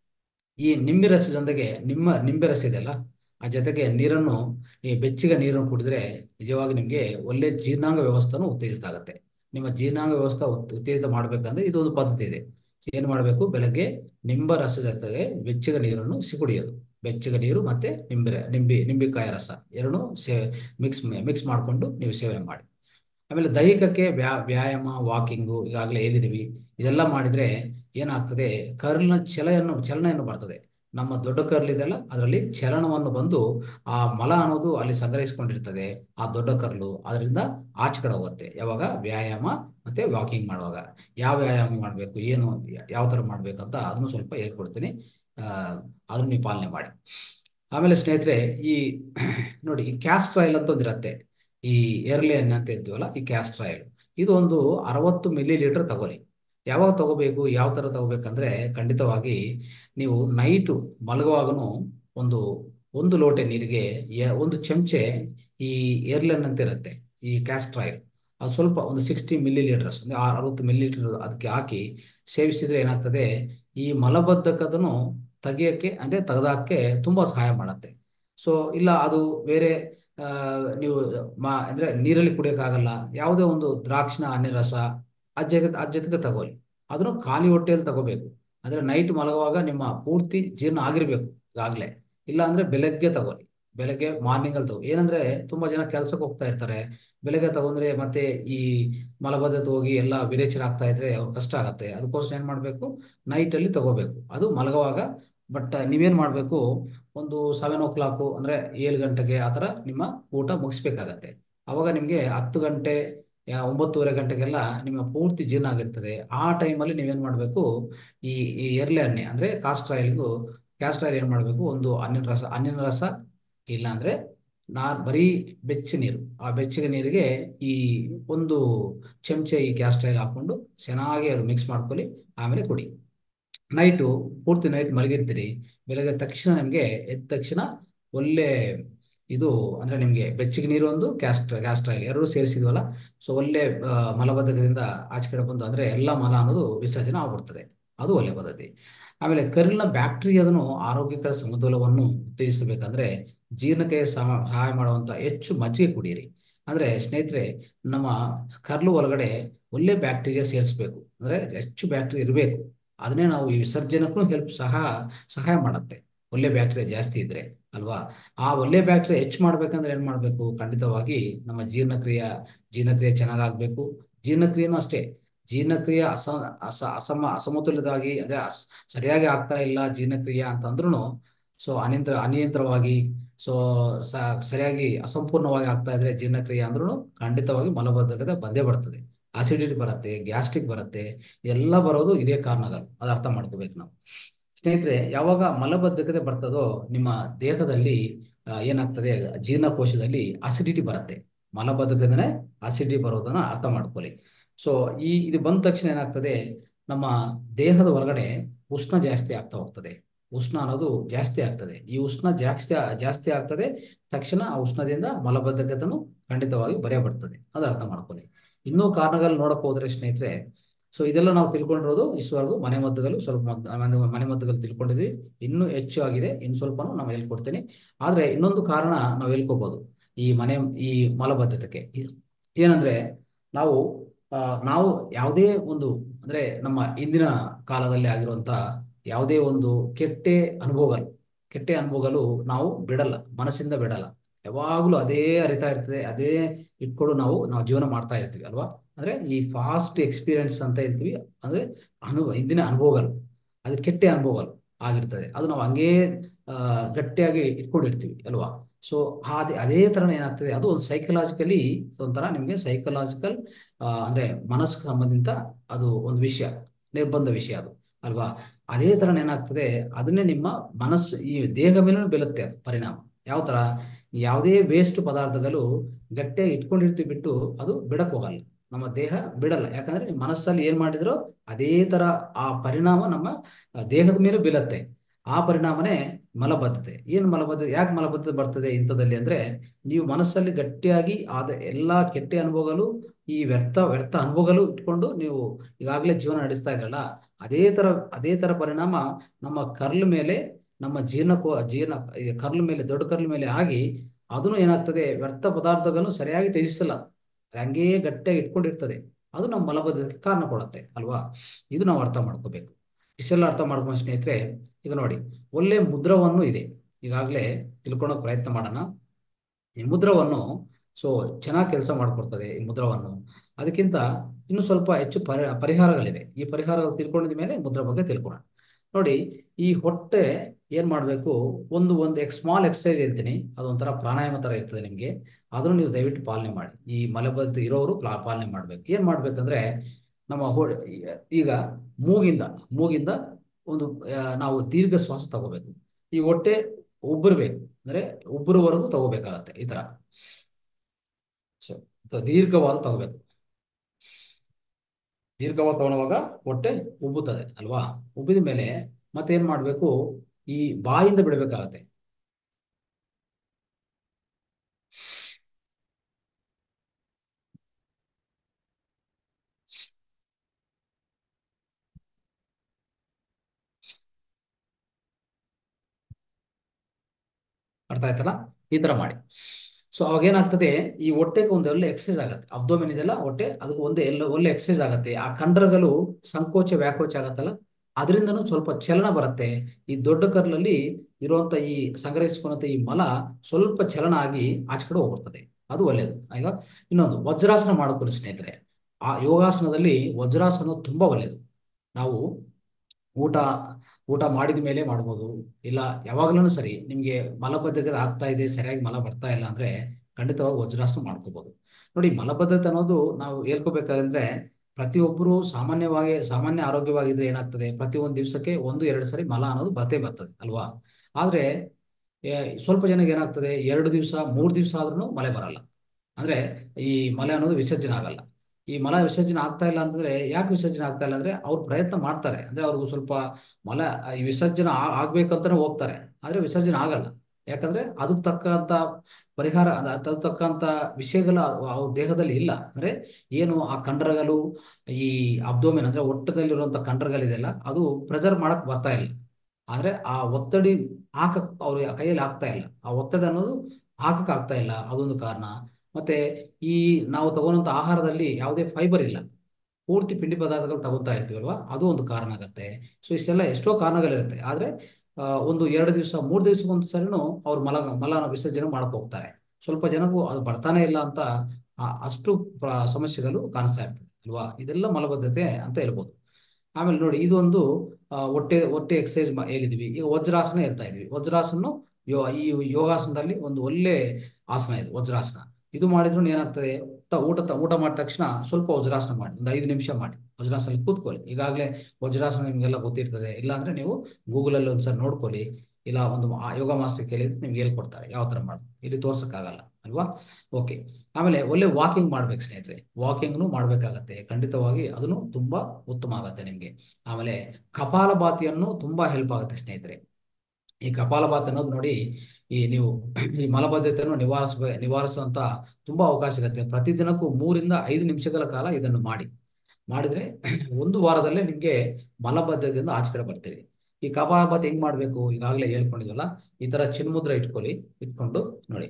ಈ ನಿಂಬೆ ರಸ ಜೊತೆಗೆ ನಿಮ್ಮ ನಿಂಬೆ ರಸ ಇದೆಯಲ್ಲ ಆ ಜೊತೆಗೆ ನೀರನ್ನು ಈ ಬೆಚ್ಚಗೆ ನೀರನ್ನು ಕುಡಿದ್ರೆ ನಿಜವಾಗಿ ನಿಮಗೆ ಒಳ್ಳೆ ಜೀರ್ಣಾಂಗ ವ್ಯವಸ್ಥೆನೂ ಉತ್ತೇಜಿತಾಗತ್ತೆ ನಿಮ್ಮ ಜೀರ್ಣಾಂಗ ವ್ಯವಸ್ಥೆ ಉತ್- ಉತ್ತೇಜಿತ ಮಾಡ್ಬೇಕಂದ್ರೆ ಇದೊಂದು ಪದ್ಧತಿ ಇದೆ ಏನ್ ಮಾಡಬೇಕು ಬೆಳಗ್ಗೆ ನಿಂಬ ರಸ ಜೊತೆಗೆ ಬೆಚ್ಚಗೆ ನೀರನ್ನು ಸಿ ಕುಡಿಯೋದು ಬೆಚ್ಚಗೆ ನೀರು ಮತ್ತೆ ನಿಂಬೆ ನಿಂಬೆ ನಿಂಬೆಕಾಯಿ ರಸ ಎರಡೂ ಸೇ ಮಿಕ್ಸ್ ಮಿಕ್ಸ್ ಮಾಡಿಕೊಂಡು ನೀವು ಸೇವನೆ ಮಾಡಿ ಆಮೇಲೆ ದೈಹಿಕಕ್ಕೆ ವ್ಯಾ ವ್ಯಾಯಾಮ ವಾಕಿಂಗು ಈಗಾಗಲೇ ಹೇಳಿದೀವಿ ಇದೆಲ್ಲ ಮಾಡಿದ್ರೆ ಏನಾಗ್ತದೆ ಕರ್ಲ್ನ ಚಲನೆಯನ್ನು ಚಲನೆಯನ್ನು ಬರ್ತದೆ ನಮ್ಮ ದೊಡ್ಡ ಕರ್ಲ್ ಇದೆಯಲ್ಲ ಅದರಲ್ಲಿ ಚಲನವನ್ನು ಬಂದು ಆ ಮಲ ಅನ್ನೋದು ಅಲ್ಲಿ ಸಂಗ್ರಹಿಸಿಕೊಂಡಿರ್ತದೆ ಆ ದೊಡ್ಡ ಕರ್ಲು ಅದರಿಂದ ಆಚೆ ಕಡೆ ಹೋಗುತ್ತೆ ಯಾವಾಗ ವ್ಯಾಯಾಮ ಮತ್ತೆ ವಾಕಿಂಗ್ ಮಾಡುವಾಗ ಯಾವ ವ್ಯಾಯಾಮ ಮಾಡಬೇಕು ಏನು ಯಾವ ಥರ ಮಾಡ್ಬೇಕಂತ ಅದನ್ನು ಸ್ವಲ್ಪ ಹೇಳ್ಕೊಡ್ತೀನಿ ಆ ಅದನ್ನು ನೀವು ಪಾಲನೆ ಮಾಡಿ ಆಮೇಲೆ ಸ್ನೇಹಿತರೆ ಈ ನೋಡಿ ಈ ಕ್ಯಾಸ್ಟರ್ ಆಯಿಲ್ ಅಂತ ಒಂದಿರತ್ತೆ ಈ ಎರ್ಲೆ ಎಣ್ಣೆ ಅಂತ ಹೇಳ್ತೀವಲ್ಲ ಈ ಕ್ಯಾಸ್ಟರ್ ಆಯಿಲ್ ಇದು ಒಂದು ಅರವತ್ತು ಮಿಲಿ ಲೀಟರ್ ತಗೊಳ್ಳಿ ಯಾವಾಗ ತಗೋಬೇಕು ಯಾವ ತರ ತಗೋಬೇಕಂದ್ರೆ ಖಂಡಿತವಾಗಿ ನೀವು ನೈಟು ಮಲಗುವಾಗನು ಒಂದು ಒಂದು ಲೋಟೆ ನೀರಿಗೆ ಯ- ಒಂದು ಚಮಚೆ ಈ ಏರ್ಲೆನ್ ಅಂತ ಇರುತ್ತೆ ಈ ಕ್ಯಾಸ್ಟರ್ ಆಯಿಲ್ ಅದು ಸ್ವಲ್ಪ ಒಂದು ಸಿಕ್ಸ್ಟಿ ಮಿಲಿ ಲೀಟರ್ಸ್ ಅಂದ್ರೆ ಆ- ಅರವತ್ತು ಮಿಲಿ ಲೀಟರ್ ಅದಕ್ಕೆ ಹಾಕಿ ಸೇವಿಸಿದ್ರೆ ಏನಾಗ್ತದೆ ಈ ಮಲಬದ್ಧಕದನ್ನು ತೆಗಿಯಕ್ಕೆ ಅಂದ್ರೆ ತೆಗೆದಾಕೆ ತುಂಬಾ ಸಹಾಯ ಮಾಡುತ್ತೆ ಸೊ ಇಲ್ಲ ಅದು ಬೇರೆ ಆ, ನೀವು ಮಾ ಅಂದ್ರೆ ನೀರಲ್ಲಿ ಕುಡಿಯೋಕ್ಕಾಗಲ್ಲ ಯಾವುದೇ ಒಂದು ದ್ರಾಕ್ಷಿನ ಹಣ್ಣಿನ ರಸ ಅದ್ ಜೊತೆ ಅದ್ ಜೊತೆಗೆ ತಗೊಳ್ಳಿ ಅದನ್ನು ಖಾಲಿ ಹೊಟ್ಟೆಯಲ್ಲಿ ತಗೋಬೇಕು ಅಂದ್ರೆ ನೈಟ್ ಮಲಗುವಾಗ ನಿಮ್ಮ ಪೂರ್ತಿ ಜೀರ್ಣ ಆಗಿರ್ಬೇಕು ಈಗಾಗಲೇ ಇಲ್ಲ ಅಂದ್ರೆ ಬೆಳಗ್ಗೆ ತಗೊಳ್ಳಿ ಬೆಳಗ್ಗೆ ಮಾರ್ನಿಂಗ್ ಅಲ್ಲಿ ತಗೋ ಏನಂದ್ರೆ ತುಂಬಾ ಜನ ಕೆಲ್ಸಕ್ಕೆ ಹೋಗ್ತಾ ಇರ್ತಾರೆ ಬೆಳಗ್ಗೆ ತಗೊಂಡ್ರೆ ಮತ್ತೆ ಈ ಮಲಬದ್ಧತೆ ಹೋಗಿ ಎಲ್ಲ ವಿರೇಚನ ಆಗ್ತಾ ಇದ್ರೆ ಅವ್ರ ಕಷ್ಟ ಆಗತ್ತೆ ಅದಕ್ಕೋಸ್ಕರ ಏನ್ ಮಾಡ್ಬೇಕು ನೈಟ್ ಅಲ್ಲಿ ತಗೋಬೇಕು ಅದು ಮಲಗುವಾಗ ಬಟ್ ನೀವೇನ್ ಮಾಡ್ಬೇಕು ಒಂದು ಸೆವೆನ್ ಓ ಕ್ಲಾಕು ಅಂದ್ರೆ ಏಳು ಗಂಟೆಗೆ ಆ ಥರ ನಿಮ್ಮ ಊಟ ಮುಗಿಸ್ಬೇಕಾಗತ್ತೆ ಅವಾಗ ನಿಮಗೆ ಹತ್ತು ಗಂಟೆ ಯಾ- ಒಂಬತ್ತುವರೆ ಗಂಟೆಗೆಲ್ಲ ನಿಮ್ಮ ಪೂರ್ತಿ ಜೀರ್ಣ ಆಗಿರ್ತದೆ ಆ ಟೈಮಲ್ಲಿ ನೀವೇನ್ ಮಾಡಬೇಕು ಈ ಈ ಎರ್ಲೆ ಎಣ್ಣೆ ಅಂದ್ರೆ ಕಾಸ್ಟ್ ಆಯಿಲ್ಗೂ ಕ್ಯಾಸ್ಟ್ ಆಯಿಲ್ ಏನ್ ಮಾಡಬೇಕು ಒಂದು ಹಣ್ಣಿನ ರಸ ಹಣ್ಣಿನ ರಸ ಇಲ್ಲ ಅಂದ್ರೆ ನಾ ಬರೀ ಬೆಚ್ಚ ನೀರು ಆ ಬೆಚ್ಚಗೆ ನೀರಿಗೆ ಈ ಒಂದು ಚಮಚೆ ಈ ಕ್ಯಾಸ್ಟ್ ಆಯಿಲ್ ಹಾಕೊಂಡು ಚೆನ್ನಾಗಿ ಅದು ಮಿಕ್ಸ್ ಮಾಡ್ಕೊಳ್ಳಿ ಆಮೇಲೆ ಕುಡಿ ನೈಟು ಪೂರ್ತಿ ನೈಟ್ ಮಲಗಿರ್ತೀರಿ ಬೆಳಗ್ಗೆ ತಕ್ಷಣ ನಿಮಗೆ ಎದ್ದ ತಕ್ಷಣ ಒಳ್ಳೆ ಇದು ಅಂದ್ರೆ ನಿಮಗೆ ಬೆಚ್ಚಗೆ ನೀರು ಒಂದು ಕ್ಯಾಸ್ಟ್ ಕ್ಯಾಸ್ಟ್ ಆಯಿಲ್ ಎರಡೂ ಸೇರಿಸಿದ್ವಲ್ಲ ಸೊ ಒಳ್ಳೆ ಆ, ಮಲಬದ್ಧಕದಿಂದ ಆಚೆ ಕಡೆ ಬಂದು ಅಂದ್ರೆ ಎಲ್ಲ ಮಲ ಅನ್ನೋದು ವಿಸರ್ಜನೆ ಆಗ್ಬಿಡ್ತದೆ ಅದು ಒಳ್ಳೆ ಪದ್ಧತಿ ಆಮೇಲೆ ಕರುಳಿನ ಬ್ಯಾಕ್ಟೀರಿಯಾದನ್ನು ಆರೋಗ್ಯಕರ ಸಮತೋಲವನ್ನು ಉತ್ತೇಜಿಸಬೇಕಂದ್ರೆ ಜೀರ್ಣಕ್ಕೆ ಸಮ ಸಹಾಯ ಮಾಡುವಂತ ಹೆಚ್ಚು ಮಜ್ಜಿಗೆ ಕುಡಿಯಿರಿ ಅಂದ್ರೆ ಸ್ನೇಹಿತರೆ ನಮ್ಮ ಕರ್ಲು ಒಳಗಡೆ ಒಳ್ಳೆ ಬ್ಯಾಕ್ಟೀರಿಯಾ ಸೇರಿಸ್ಬೇಕು ಅಂದ್ರೆ ಹೆಚ್ಚು ಬ್ಯಾಕ್ಟೀರಿಯಾ ಇರಬೇಕು ಅದನ್ನೇ ನಾವು ಈ ವಿಸರ್ಜನಕ್ಕೂ ಹೆಲ್ಪ್ ಸಹ ಸಹಾಯ ಮಾಡುತ್ತೆ ಒಳ್ಳೆ ಬ್ಯಾಕ್ಟೀರಿಯಾ ಜಾಸ್ತಿ ಇದ್ರೆ ಅಲ್ವಾ ಆ ಒಳ್ಳೆ ಬ್ಯಾಕ್ಟೀರಿಯಾ ಹೆಚ್ಚು ಮಾಡ್ಬೇಕಂದ್ರೆ ಏನ್ ಮಾಡ್ಬೇಕು ಖಂಡಿತವಾಗಿ ನಮ್ಮ ಜೀರ್ಣಕ್ರಿಯೆ ಜೀರ್ಣಕ್ರಿಯೆ ಚೆನ್ನಾಗಾಗ್ಬೇಕು ಜೀರ್ಣಕ್ರಿಯೆನೂ ಅಷ್ಟೇ ಜೀರ್ಣಕ್ರಿಯೆ ಅಸ ಅಸ ಅಸಮ ಅಸಮತೋಲಿತವಾಗಿ ಅದೇ ಅಸ್- ಸರಿಯಾಗಿ ಆಗ್ತಾ ಇಲ್ಲ ಜೀರ್ಣಕ್ರಿಯೆ ಅಂತಂದ್ರೂ ಸೊ ಅನಿಯಂತ್ರ ಅನಿಯಂತ್ರವಾಗಿ ಸೊ ಸರಿಯಾಗಿ ಅಸಂಪೂರ್ಣವಾಗಿ ಆಗ್ತಾ ಇದ್ರೆ ಜೀರ್ಣಕ್ರಿಯೆ ಅಂದ್ರೂ ಖಂಡಿತವಾಗಿ ಮಲಬದ್ಧಕತೆ ಬಂದೇ ಬರ್ತದೆ ಆಸಿಡಿಟಿ ಬರುತ್ತೆ ಗ್ಯಾಸ್ಟ್ರಿಕ್ ಬರುತ್ತೆ ಎಲ್ಲ ಬರೋದು ಇದೇ ಕಾರಣಗಳು ಅದು ಅರ್ಥ ಮಾಡ್ಕೋಬೇಕು ನಾವು ಸ್ನೇಹಿತರೆ ಯಾವಾಗ ಮಲಬದ್ಧಕತೆ ಬರ್ತದೋ ನಿಮ್ಮ ದೇಹದಲ್ಲಿ ಆ, ಏನಾಗ್ತದೆ ಜೀರ್ಣಕೋಶದಲ್ಲಿ ಅಸಿಡಿಟಿ ಬರುತ್ತೆ ಮಲಬದ್ಧತೆಯಿಂದನೇ ಅಸಿಡಿಟಿ ಬರೋದನ್ನ ಅರ್ಥ ಮಾಡ್ಕೊಳ್ಳಿ ಸೊ ಈ ಇದು ಬಂದ ತಕ್ಷಣ ಏನಾಗ್ತದೆ ನಮ್ಮ ದೇಹದ ಹೊರಗಡೆ ಉಷ್ಣ ಜಾಸ್ತಿ ಆಗ್ತಾ ಹೋಗ್ತದೆ ಉಷ್ಣ ಅನ್ನೋದು ಜಾಸ್ತಿ ಆಗ್ತದೆ ಈ ಉಷ್ಣ ಜಾಸ್ತಿ ಜಾಸ್ತಿ ಆಗ್ತದೆ ತಕ್ಷಣ ಆ ಉಷ್ಣದಿಂದ ಮಲಬದ್ಧತೆನು ಖಂಡಿತವಾಗಿ ಬರೇ ಬರ್ತದೆ ಅದು ಅರ್ಥ ಮಾಡ್ಕೊಳ್ಳಿ ಇನ್ನೂ ಕಾರಣಗಳು ನೋಡಕ್ ಹೋದ್ರೆ ಸ್ನೇಹಿತರೆ ಸೊ ಇದೆಲ್ಲ ನಾವು ತಿಳ್ಕೊಂಡಿರೋದು ಇಷ್ಟವರೆಗೂ ಮನೆ ಮದ್ದುಗಳು ಸ್ವಲ್ಪ ಮದ್ದು ಮನೆ ಮನೆ ಮದ್ದುಗಳು ತಿಳ್ಕೊಂಡಿದ್ವಿ ಇನ್ನೂ ಹೆಚ್ಚು ಆಗಿದೆ ಇನ್ನು ಸ್ವಲ್ಪನೂ ನಾವು ಹೇಳ್ಕೊಡ್ತೀನಿ ಆದ್ರೆ ಇನ್ನೊಂದು ಕಾರಣ ನಾವು ಹೇಳ್ಕೋಬಹುದು ಈ ಮನೆ ಈ ಮಲಬದ್ಧತೆಗೆ ಇ- ಏನಂದ್ರೆ ನಾವು ಆ, ನಾವು ಯಾವುದೇ ಒಂದು ಅಂದ್ರೆ ನಮ್ಮ ಇಂದಿನ ಕಾಲದಲ್ಲಿ ಆಗಿರುವಂತ ಯಾವುದೇ ಒಂದು ಕೆಟ್ಟ ಅನುಭವಗಳು ಕೆಟ್ಟ ಅನುಭವಗಳು ನಾವು ಬಿಡಲ್ಲ ಮನಸ್ಸಿಂದ ಬಿಡಲ್ಲ ಯಾವಾಗಲೂ ಅದೇ ಅರಿತಾ ಇರ್ತದೆ ಅದೇ ಇಟ್ಕೊಂಡು ನಾವು ನಾವು ಜೀವನ ಮಾಡ್ತಾ ಇರ್ತೀವಿ ಅಲ್ವಾ ಅಂದ್ರೆ ಈ ಫಾಸ್ಟ್ ಎಕ್ಸ್ಪೀರಿಯನ್ಸ್ ಅಂತ ಇರ್ತೀವಿ ಅಂದ್ರೆ ಅನುಭವ ಇಂದಿನ ಅನುಭವಗಳು ಅದು ಕೆಟ್ಟ ಅನುಭವಗಳು ಆಗಿರ್ತದೆ ಅದು ನಾವು ಹಂಗೇ ಆ, ಗಟ್ಟಿಯಾಗಿ ಇಟ್ಕೊಂಡಿರ್ತೀವಿ ಅಲ್ವಾ ಸೊ ಅದೇ ಅದೇ ತರನೇ ಏನಾಗ್ತದೆ ಅದು ಒಂದು ಸೈಕಲಾಜಿಕಲಿ ಒಂಥರ ನಿಮಗೆ ಸೈಕಲಾಜಿಕಲ್ ಅಂದ್ರೆ ಮನಸ್ಸಿಗೆ ಸಂಬಂಧಿತ ಅದು ಒಂದು ವಿಷಯ ನಿರ್ಬಂಧ ವಿಷಯ ಅದು ಅಲ್ವಾ ಅದೇ ತರ ಏನಾಗ್ತದೆ ಅದನ್ನೇ ನಿಮ್ಮ ಮನಸ್ಸು ಈ ದೇಹ ಮೇಲೂ ಬೀಳುತ್ತೆ ಅದು ಪರಿಣಾಮ ಯಾವ ತರ ಯಾವುದೇ ವೇಸ್ಟ್ ಪದಾರ್ಥಗಳು ಗಟ್ಟಿಯಾಗಿ ಇಟ್ಕೊಂಡಿರ್ತೀವಿ ಬಿಟ್ಟು ಅದು ಬಿಡಕ್ ಹೋಗಲ್ಲ ನಮ್ಮ ದೇಹ ಬಿಡಲ್ಲ ಯಾಕಂದ್ರೆ ನಿಮ್ಮ ಮನಸ್ಸಲ್ಲಿ ಏನ್ ಮಾಡಿದ್ರೋ ಅದೇ ತರ ಆ ಪರಿಣಾಮ ನಮ್ಮ ದೇಹದ ಮೇಲೆ ಬೀಳತ್ತೆ ಆ ಪರಿಣಾಮನೇ ಮಲಬದ್ಧತೆ ಏನು ಮಲಬದ್ಧತೆ ಯಾಕೆ ಮಲಬದ್ಧತೆ ಬರ್ತದೆ ಇಂಥದ್ದಲ್ಲಿ ಅಂದ್ರೆ ನೀವು ಮನಸ್ಸಲ್ಲಿ ಗಟ್ಟಿಯಾಗಿ ಆದ ಎಲ್ಲಾ ಕೆಟ್ಟ ಅನುಭವಗಳು ಈ ವ್ಯರ್ಥ ವ್ಯರ್ಥ ಅನುಭವಗಳು ಇಟ್ಕೊಂಡು ನೀವು ಈಗಾಗಲೇ ಜೀವನ ನಡೆಸ್ತಾ ಇದ್ರಲ್ಲ ಅದೇ ತರ ಅದೇ ತರ ಪರಿಣಾಮ ನಮ್ಮ ಕರ್ಲ್ ಮೇಲೆ ನಮ್ಮ ಜೀರ್ಣಕೋ ಜೀರ್ಣ ಈ ಕರ್ಲ್ ಮೇಲೆ ದೊಡ್ಡ ಕರ್ಲ್ ಮೇಲೆ ಆಗಿ ಅದನ್ನು ಏನಾಗ್ತದೆ ವ್ಯರ್ಥ ಪದಾರ್ಥಗಳನ್ನು ಸರಿಯಾಗಿ ತ್ಯಜಿಸಲ್ಲ ಅದು ಹಂಗೇ ಗಟ್ಟಿಯಾಗಿ ಇಟ್ಕೊಂಡಿರ್ತದೆ ಅದು ನಮ್ಮ ಮಲಬದ್ಧತೆಗೆ ಕಾರಣ ಕೊಡುತ್ತೆ ಅಲ್ವಾ ಇದು ನಾವು ಅರ್ಥ ಮಾಡ್ಕೋಬೇಕು ಇಷ್ಟೆಲ್ಲ ಅರ್ಥ ಮಾಡ್ಕೊಂಡು ಸ್ನೇಹಿತರೆ ಈಗ ನೋಡಿ ಒಳ್ಳೆ ಮುದ್ರವನ್ನು ಇದೆ ಈಗಾಗಲೇ ತಿಳ್ಕೊಳಕ್ ಪ್ರಯತ್ನ ಮಾಡೋಣ ಈ ಮುದ್ರವನ್ನು ಸೊ ಚೆನ್ನಾಗಿ ಕೆಲಸ ಮಾಡಿಕೊಡ್ತದೆ ಈ ಮುದ್ರವನ್ನು ಅದಕ್ಕಿಂತ ಇನ್ನು ಸ್ವಲ್ಪ ಹೆಚ್ಚು ಪರಿ ಪರಿಹಾರಗಳಿದೆ ಈ ಪರಿಹಾರಗಳು ತಿಳ್ಕೊಂಡಿದ ಮೇಲೆ ಮುದ್ರ ಬಗ್ಗೆ ತಿಳ್ಕೊಳ್ಳೋಣ ನೋಡಿ ಈ ಹೊಟ್ಟೆ ಏನ್ ಮಾಡಬೇಕು ಒಂದು ಒಂದು ಎಕ್ಸ್ ಸ್ಮಾಲ್ ಎಕ್ಸರ್ಸೈಸ್ ಹೇಳ್ತೀನಿ ಅದೊಂಥರ ಪ್ರಾಣಾಯಾಮ ತರ ಇರ್ತದೆ ನಿಮಗೆ ಅದನ್ನು ನೀವು ದಯವಿಟ್ಟು ಪಾಲನೆ ಮಾಡಿ ಈ ಮಲಬದ್ಧ ಇರೋರು ಪ್ಲಾ- ಪಾಲನೆ ಮಾಡ್ಬೇಕು ಏನ್ ಮಾಡ್ಬೇಕಂದ್ರೆ ನಮ್ಮ ಹೊ ಈಗ ಮೂಗಿಂದ ಮೂಗಿಂದ ಒಂದು ಆ, ನಾವು ದೀರ್ಘ ಶ್ವಾಸ ತಗೋಬೇಕು ಈ ಹೊಟ್ಟೆ ಉಬ್ಬರ್ಬೇಕು ಅಂದ್ರೆ ಉಬ್ಬರುವರೆಗೂ ತಗೋಬೇಕಾಗತ್ತೆ ಈ ತರ ಸೊ ದೀರ್ಘವಾದ ತಗೋಬೇಕು ದೀರ್ಘವಾಗಿ ತಗೊಳ್ಳುವಾಗ ಹೊಟ್ಟೆ ಉಬ್ಬುತ್ತದೆ ಅಲ್ವಾ ಉಬ್ಬಿದ ಮೇಲೆ ಮತ್ತೇನ್ ಮಾಡ್ಬೇಕು ಈ ಬಾಯಿಂದ ಬಿಡಬೇಕಾಗತ್ತೆ ಅರ್ಥ ಆಯ್ತಲ್ಲ ಈ ತರ ಮಾಡಿ ಸೊ ಅವಾಗ ಏನಾಗ್ತದೆ ಈ ಹೊಟ್ಟೆಗೆ ಒಂದು ಒಳ್ಳೆ ಎಕ್ಸರ್ಸೈಸ್ ಆಗುತ್ತೆ ಅಬ್ಡೋಮೆನ್ ಇದೆಲ್ಲ ಹೊಟ್ಟೆ ಅದಕ್ಕೆ ಒಂದು ಎಲ್ಲ ಒಳ್ಳೆ ಎಕ್ಸರ್ಸೈಸ್ ಆಗುತ್ತೆ ಆ ಕಂಡರಗಳು ಸಂಕೋಚ ವ್ಯಾಕೋಚ ಆಗತ್ತಲ್ಲ ಅದರಿಂದನೂ ಸ್ವಲ್ಪ ಚಲನ ಬರುತ್ತೆ ಈ ದೊಡ್ಡ ಕರ್ಲಲ್ಲಿ ಇರುವಂತ ಈ ಸಂಗ್ರಹಿಸ್ಕೊಂಡಂತ ಈ ಮಲ ಸ್ವಲ್ಪ ಚಲನ ಆಗಿ ಆಚೆ ಕಡೆ ಹೋಗ್ಬಿಡ್ತದೆ ಅದು ಒಳ್ಳೆಯದು ಈಗ ಇನ್ನೊಂದು ವಜ್ರಾಸನ ಮಾಡ್ಕೊಳ್ಳಿ ಸ್ನೇಹಿತರೆ ಆ ಯೋಗಾಸನದಲ್ಲಿ ವಜ್ರಾಸನ ತುಂಬಾ ಒಳ್ಳೆಯದು ನಾವು ಊಟ ಊಟ ಮಾಡಿದ ಮೇಲೆ ಮಾಡ್ಬೋದು ಇಲ್ಲ ಯಾವಾಗಲೂ ಸರಿ ನಿಮಗೆ ಮಲಬದ್ಧತೆ ಆಗ್ತಾ ಇದೆ ಸರಿಯಾಗಿ ಮಲ ಬರ್ತಾ ಇಲ್ಲ ಅಂದ್ರೆ ಖಂಡಿತವಾಗಿ ವಜ್ರಾಸನ ಮಾಡ್ಕೋಬಹುದು ನೋಡಿ ಮಲಬದ್ಧತೆ ಅನ್ನೋದು ನಾವು ಹೇಳ್ಕೋಬೇಕಾದ್ರೆ ಪ್ರತಿಯೊಬ್ಬರು ಸಾಮಾನ್ಯವಾಗಿ ಸಾಮಾನ್ಯ ಆರೋಗ್ಯವಾಗಿದ್ರೆ ಏನಾಗ್ತದೆ ಪ್ರತಿ ಒಂದು ದಿವಸಕ್ಕೆ ಒಂದು ಎರಡು ಸರಿ ಮಲ ಅನ್ನೋದು ಬರ್ತೇ ಬರ್ತದೆ ಅಲ್ವಾ ಆದ್ರೆ ಏ, ಸ್ವಲ್ಪ ಜನಕ್ಕೆ ಏನಾಗ್ತದೆ ಎರಡು ದಿವಸ ಮೂರು ದಿವಸ ಆದ್ರೂ ಮಳೆ ಬರಲ್ಲ ಅಂದ್ರೆ ಈ ಮಲೆ ಅನ್ನೋದು ವಿಸರ್ಜನೆ ಆಗಲ್ಲ ಈ ಮಲ ವಿಸರ್ಜನೆ ಆಗ್ತಾ ಇಲ್ಲ ಅಂತಂದ್ರೆ ಯಾಕೆ ವಿಸರ್ಜನೆ ಆಗ್ತಾ ಇಲ್ಲ ಅಂದ್ರೆ ಅವ್ರು ಪ್ರಯತ್ನ ಮಾಡ್ತಾರೆ ಅಂದ್ರೆ ಅವ್ರಿಗೂ ಸ್ವಲ್ಪ ಮಲ ಈ ವಿಸರ್ಜನೆ ಆ- ಆಗ್ಬೇಕಂತಾನೆ ಹೋಗ್ತಾರೆ ಆದ್ರೆ ವಿಸರ್ಜನೆ ಆಗಲ್ಲ ಯಾಕಂದ್ರೆ ಅದಕ್ಕೆ ತಕ್ಕಂತ ಪರಿಹಾರ ಅದ- ಅದಕ್ಕೆ ತಕ್ಕಂತ ವಿಷಯಗಳ ಅವ್ರ ದೇಹದಲ್ಲಿ ಇಲ್ಲ ಅಂದ್ರೆ ಏನು ಆ ಕಂಡರಗಳು ಈ ಅಬ್ಡೋಮೆನ್ ಅಂದ್ರೆ ಹೊಟ್ಟದಲ್ಲಿರುವಂತ ಕಂಡರಗಳಿದೆಯಲ್ಲ ಅದು ಪ್ರೆಜರ್ ಮಾಡಕ್ ಬರ್ತಾ ಇಲ್ಲ ಆದ್ರೆ ಆ ಒತ್ತಡಿ ಹಾಕಕ್ ಅವ್ರ ಕೈಯಲ್ಲಿ ಆಗ್ತಾ ಇಲ್ಲ ಆ ಒತ್ತಡ ಅನ್ನೋದು ಹಾಕಕ್ ಆಗ್ತಾ ಇಲ್ಲ ಅದೊಂದು ಕಾರಣ ಮತ್ತೆ ಈ ನಾವು ತಗೊಳ್ಳೋಂಥ ಆಹಾರದಲ್ಲಿ ಯಾವುದೇ ಫೈಬರ್ ಇಲ್ಲ ಪೂರ್ತಿ ಪಿಂಡಿ ಪದಾರ್ಥಗಳು ತಗೋತಾ ಇರ್ತೀವಲ್ವಾ ಅದು ಒಂದು ಕಾರಣ ಆಗತ್ತೆ ಸೊ ಇಷ್ಟೆಲ್ಲ ಎಷ್ಟೋ ಕಾರಣಗಳಿರುತ್ತೆ ಆದ್ರೆ ಆ, ಒಂದು ಎರಡು ದಿವಸ ಮೂರು ದಿವಸಕ್ಕೊಂದು ಸರಿನೂ ಅವ್ರು ಮಲ ಮಲನ ವಿಸರ್ಜನೆ ಮಾಡಕ್ ಹೋಗ್ತಾರೆ ಸ್ವಲ್ಪ ಜನಕ್ಕೂ ಅದು ಬರ್ತಾನೆ ಇಲ್ಲ ಅಂತ ಆ- ಅಷ್ಟು ಪ್ರ- ಸಮಸ್ಯೆಗಳು ಕಾಣಿಸ್ತಾ ಇರ್ತದೆ ಅಲ್ವಾ ಇದೆಲ್ಲ ಮಲಬದ್ಧತೆ ಅಂತ ಹೇಳ್ಬೋದು ಆಮೇಲೆ ನೋಡಿ ಇದೊಂದು ಆ, ಹೊಟ್ಟೆ ಹೊಟ್ಟೆ ಎಕ್ಸಸೈಸ್ ಹೇಳಿದ್ವಿ ಈಗ ವಜ್ರಾಸನ ಹೇಳ್ತಾ ಇದ್ವಿ ವಜ್ರಾಸನ ಯೋ ಈ ಯೋಗಾಸನದಲ್ಲಿ ಒಂದು ಒಳ್ಳೆ ಆಸನ ಇದು ವಜ್ರಾಸನ ಇದು ಮಾಡಿದ್ರು ಏನಾಗ್ತದೆ ಊಟ ಊಟ ತ- ಊಟ ಮಾಡಿದ ತಕ್ಷಣ ಸ್ವಲ್ಪ ವಜ್ರಾಸನ ಮಾಡಿ ಒಂದು ಐದು ನಿಮಿಷ ಮಾಡಿ ವಜ್ರಾಸನ ಕೂತ್ಕೊಳ್ಳಿ ಈಗಾಗಲೇ ವಜ್ರಾಸನ ನಿಮಗೆಲ್ಲ ಗೊತ್ತಿರ್ತದೆ ಇಲ್ಲಾಂದ್ರೆ ನೀವು ಗೂಗಲಲ್ಲಿ ಒಂದ್ಸರಿ ನೋಡ್ಕೊಳ್ಳಿ ಇಲ್ಲ ಒಂದು ಆ ಯೋಗ ಮಾಸ್ಟರ್ ಕೇಳಿದ್ರೆ ನಿಮ್ಗೆ ಹೇಳ್ಕೊಡ್ತಾರೆ ಯಾವ ಥರ ಮಾಡೋದು ಇಲ್ಲಿ ತೋರ್ಸಕ್ಕಾಗಲ್ಲ ಅಲ್ವಾ ಓಕೆ ಆಮೇಲೆ ಒಳ್ಳೆ ವಾಕಿಂಗ್ ಮಾಡ್ಬೇಕು ಸ್ನೇಹಿತರೆ ವಾಕಿಂಗ್ನು ಮಾಡಬೇಕಾಗತ್ತೆ ಖಂಡಿತವಾಗಿ ಅದನ್ನು ತುಂಬಾ ಉತ್ತಮ ಆಗುತ್ತೆ ನಿಮಗೆ ಆಮೇಲೆ ಕಪಾಲಭಾತಿಯನ್ನು ತುಂಬಾ ಹೆಲ್ಪ್ ಆಗುತ್ತೆ ಸ್ನೇಹಿತರೆ ಈ ಕಪಾಲಭಾತಿ ಅನ್ನೋದು ನೋಡಿ ಈ ನೀವು ಈ ಮಲಬದ್ಧತೆಯನ್ನು ನಿವಾರಿಸ ನಿವಾರಿಸುವಂತ ತುಂಬಾ ಅವಕಾಶ ಸಿಗುತ್ತೆ ಪ್ರತಿದಿನಕ್ಕೂ ಮೂರಿಂದ ಐದು ನಿಮಿಷಗಳ ಕಾಲ ಇದನ್ನು ಮಾಡಿ ಮಾಡಿದ್ರೆ ಒಂದು ವಾರದಲ್ಲೇ ನಿಮಗೆ ಮಲಬದ್ಧತೆಯಿಂದ ಆಚೆ ಕಡೆ ಬರ್ತೀರಿ ಈ ಕಪಾಲಭಾತಿ ಹೆಂಗ್ ಮಾಡ್ಬೇಕು ಈಗಾಗಲೇ ಹೇಳ್ಕೊಂಡಿದ್ವಲ್ಲ ಈ ತರ ಚಿನ್ಮುದ್ರ ಇಟ್ಕೊಳ್ಳಿ ಇಟ್ಕೊಂಡು ನೋಡಿ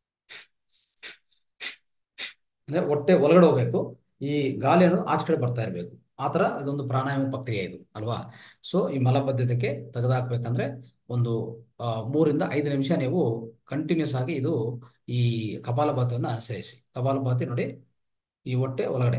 ಅಂದ್ರೆ ಹೊಟ್ಟೆ ಒಳಗಡೆ ಹೋಗ್ಬೇಕು ಈ ಗಾಳಿ ಅನ್ನೋದು ಆಚೆ ಕಡೆ ಬರ್ತಾ ಇರಬೇಕು ಆ ತರ ಇದೊಂದು ಪ್ರಾಣಾಯಾಮ ಪ್ರಕ್ರಿಯೆ ಇದು ಅಲ್ವಾ ಸೊ ಈ ಮಲಬದ್ಧತೆಗೆ ತೆಗೆದುಹಾಕ್ಬೇಕಂದ್ರೆ ಒಂದು ಆ, ಮೂರಿಂದ ಐದು ನಿಮಿಷ ನೀವು ಕಂಟಿನ್ಯೂಸ್ ಆಗಿ ಇದು ಈ ಕಪಾಲಭಾತಿಯನ್ನು ಅನುಸರಿಸಿ ಕಪಾಲಭಾತಿ ನೋಡಿ ಈ ಹೊಟ್ಟೆ ಒಳಗಡೆ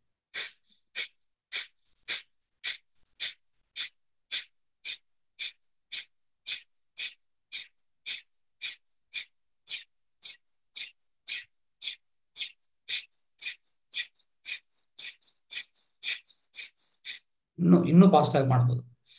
ಇನ್ನು ಇನ್ನೂ ಫಾಸ್ಟ್ ಆಗಿ ಮಾಡ್ಬೋದು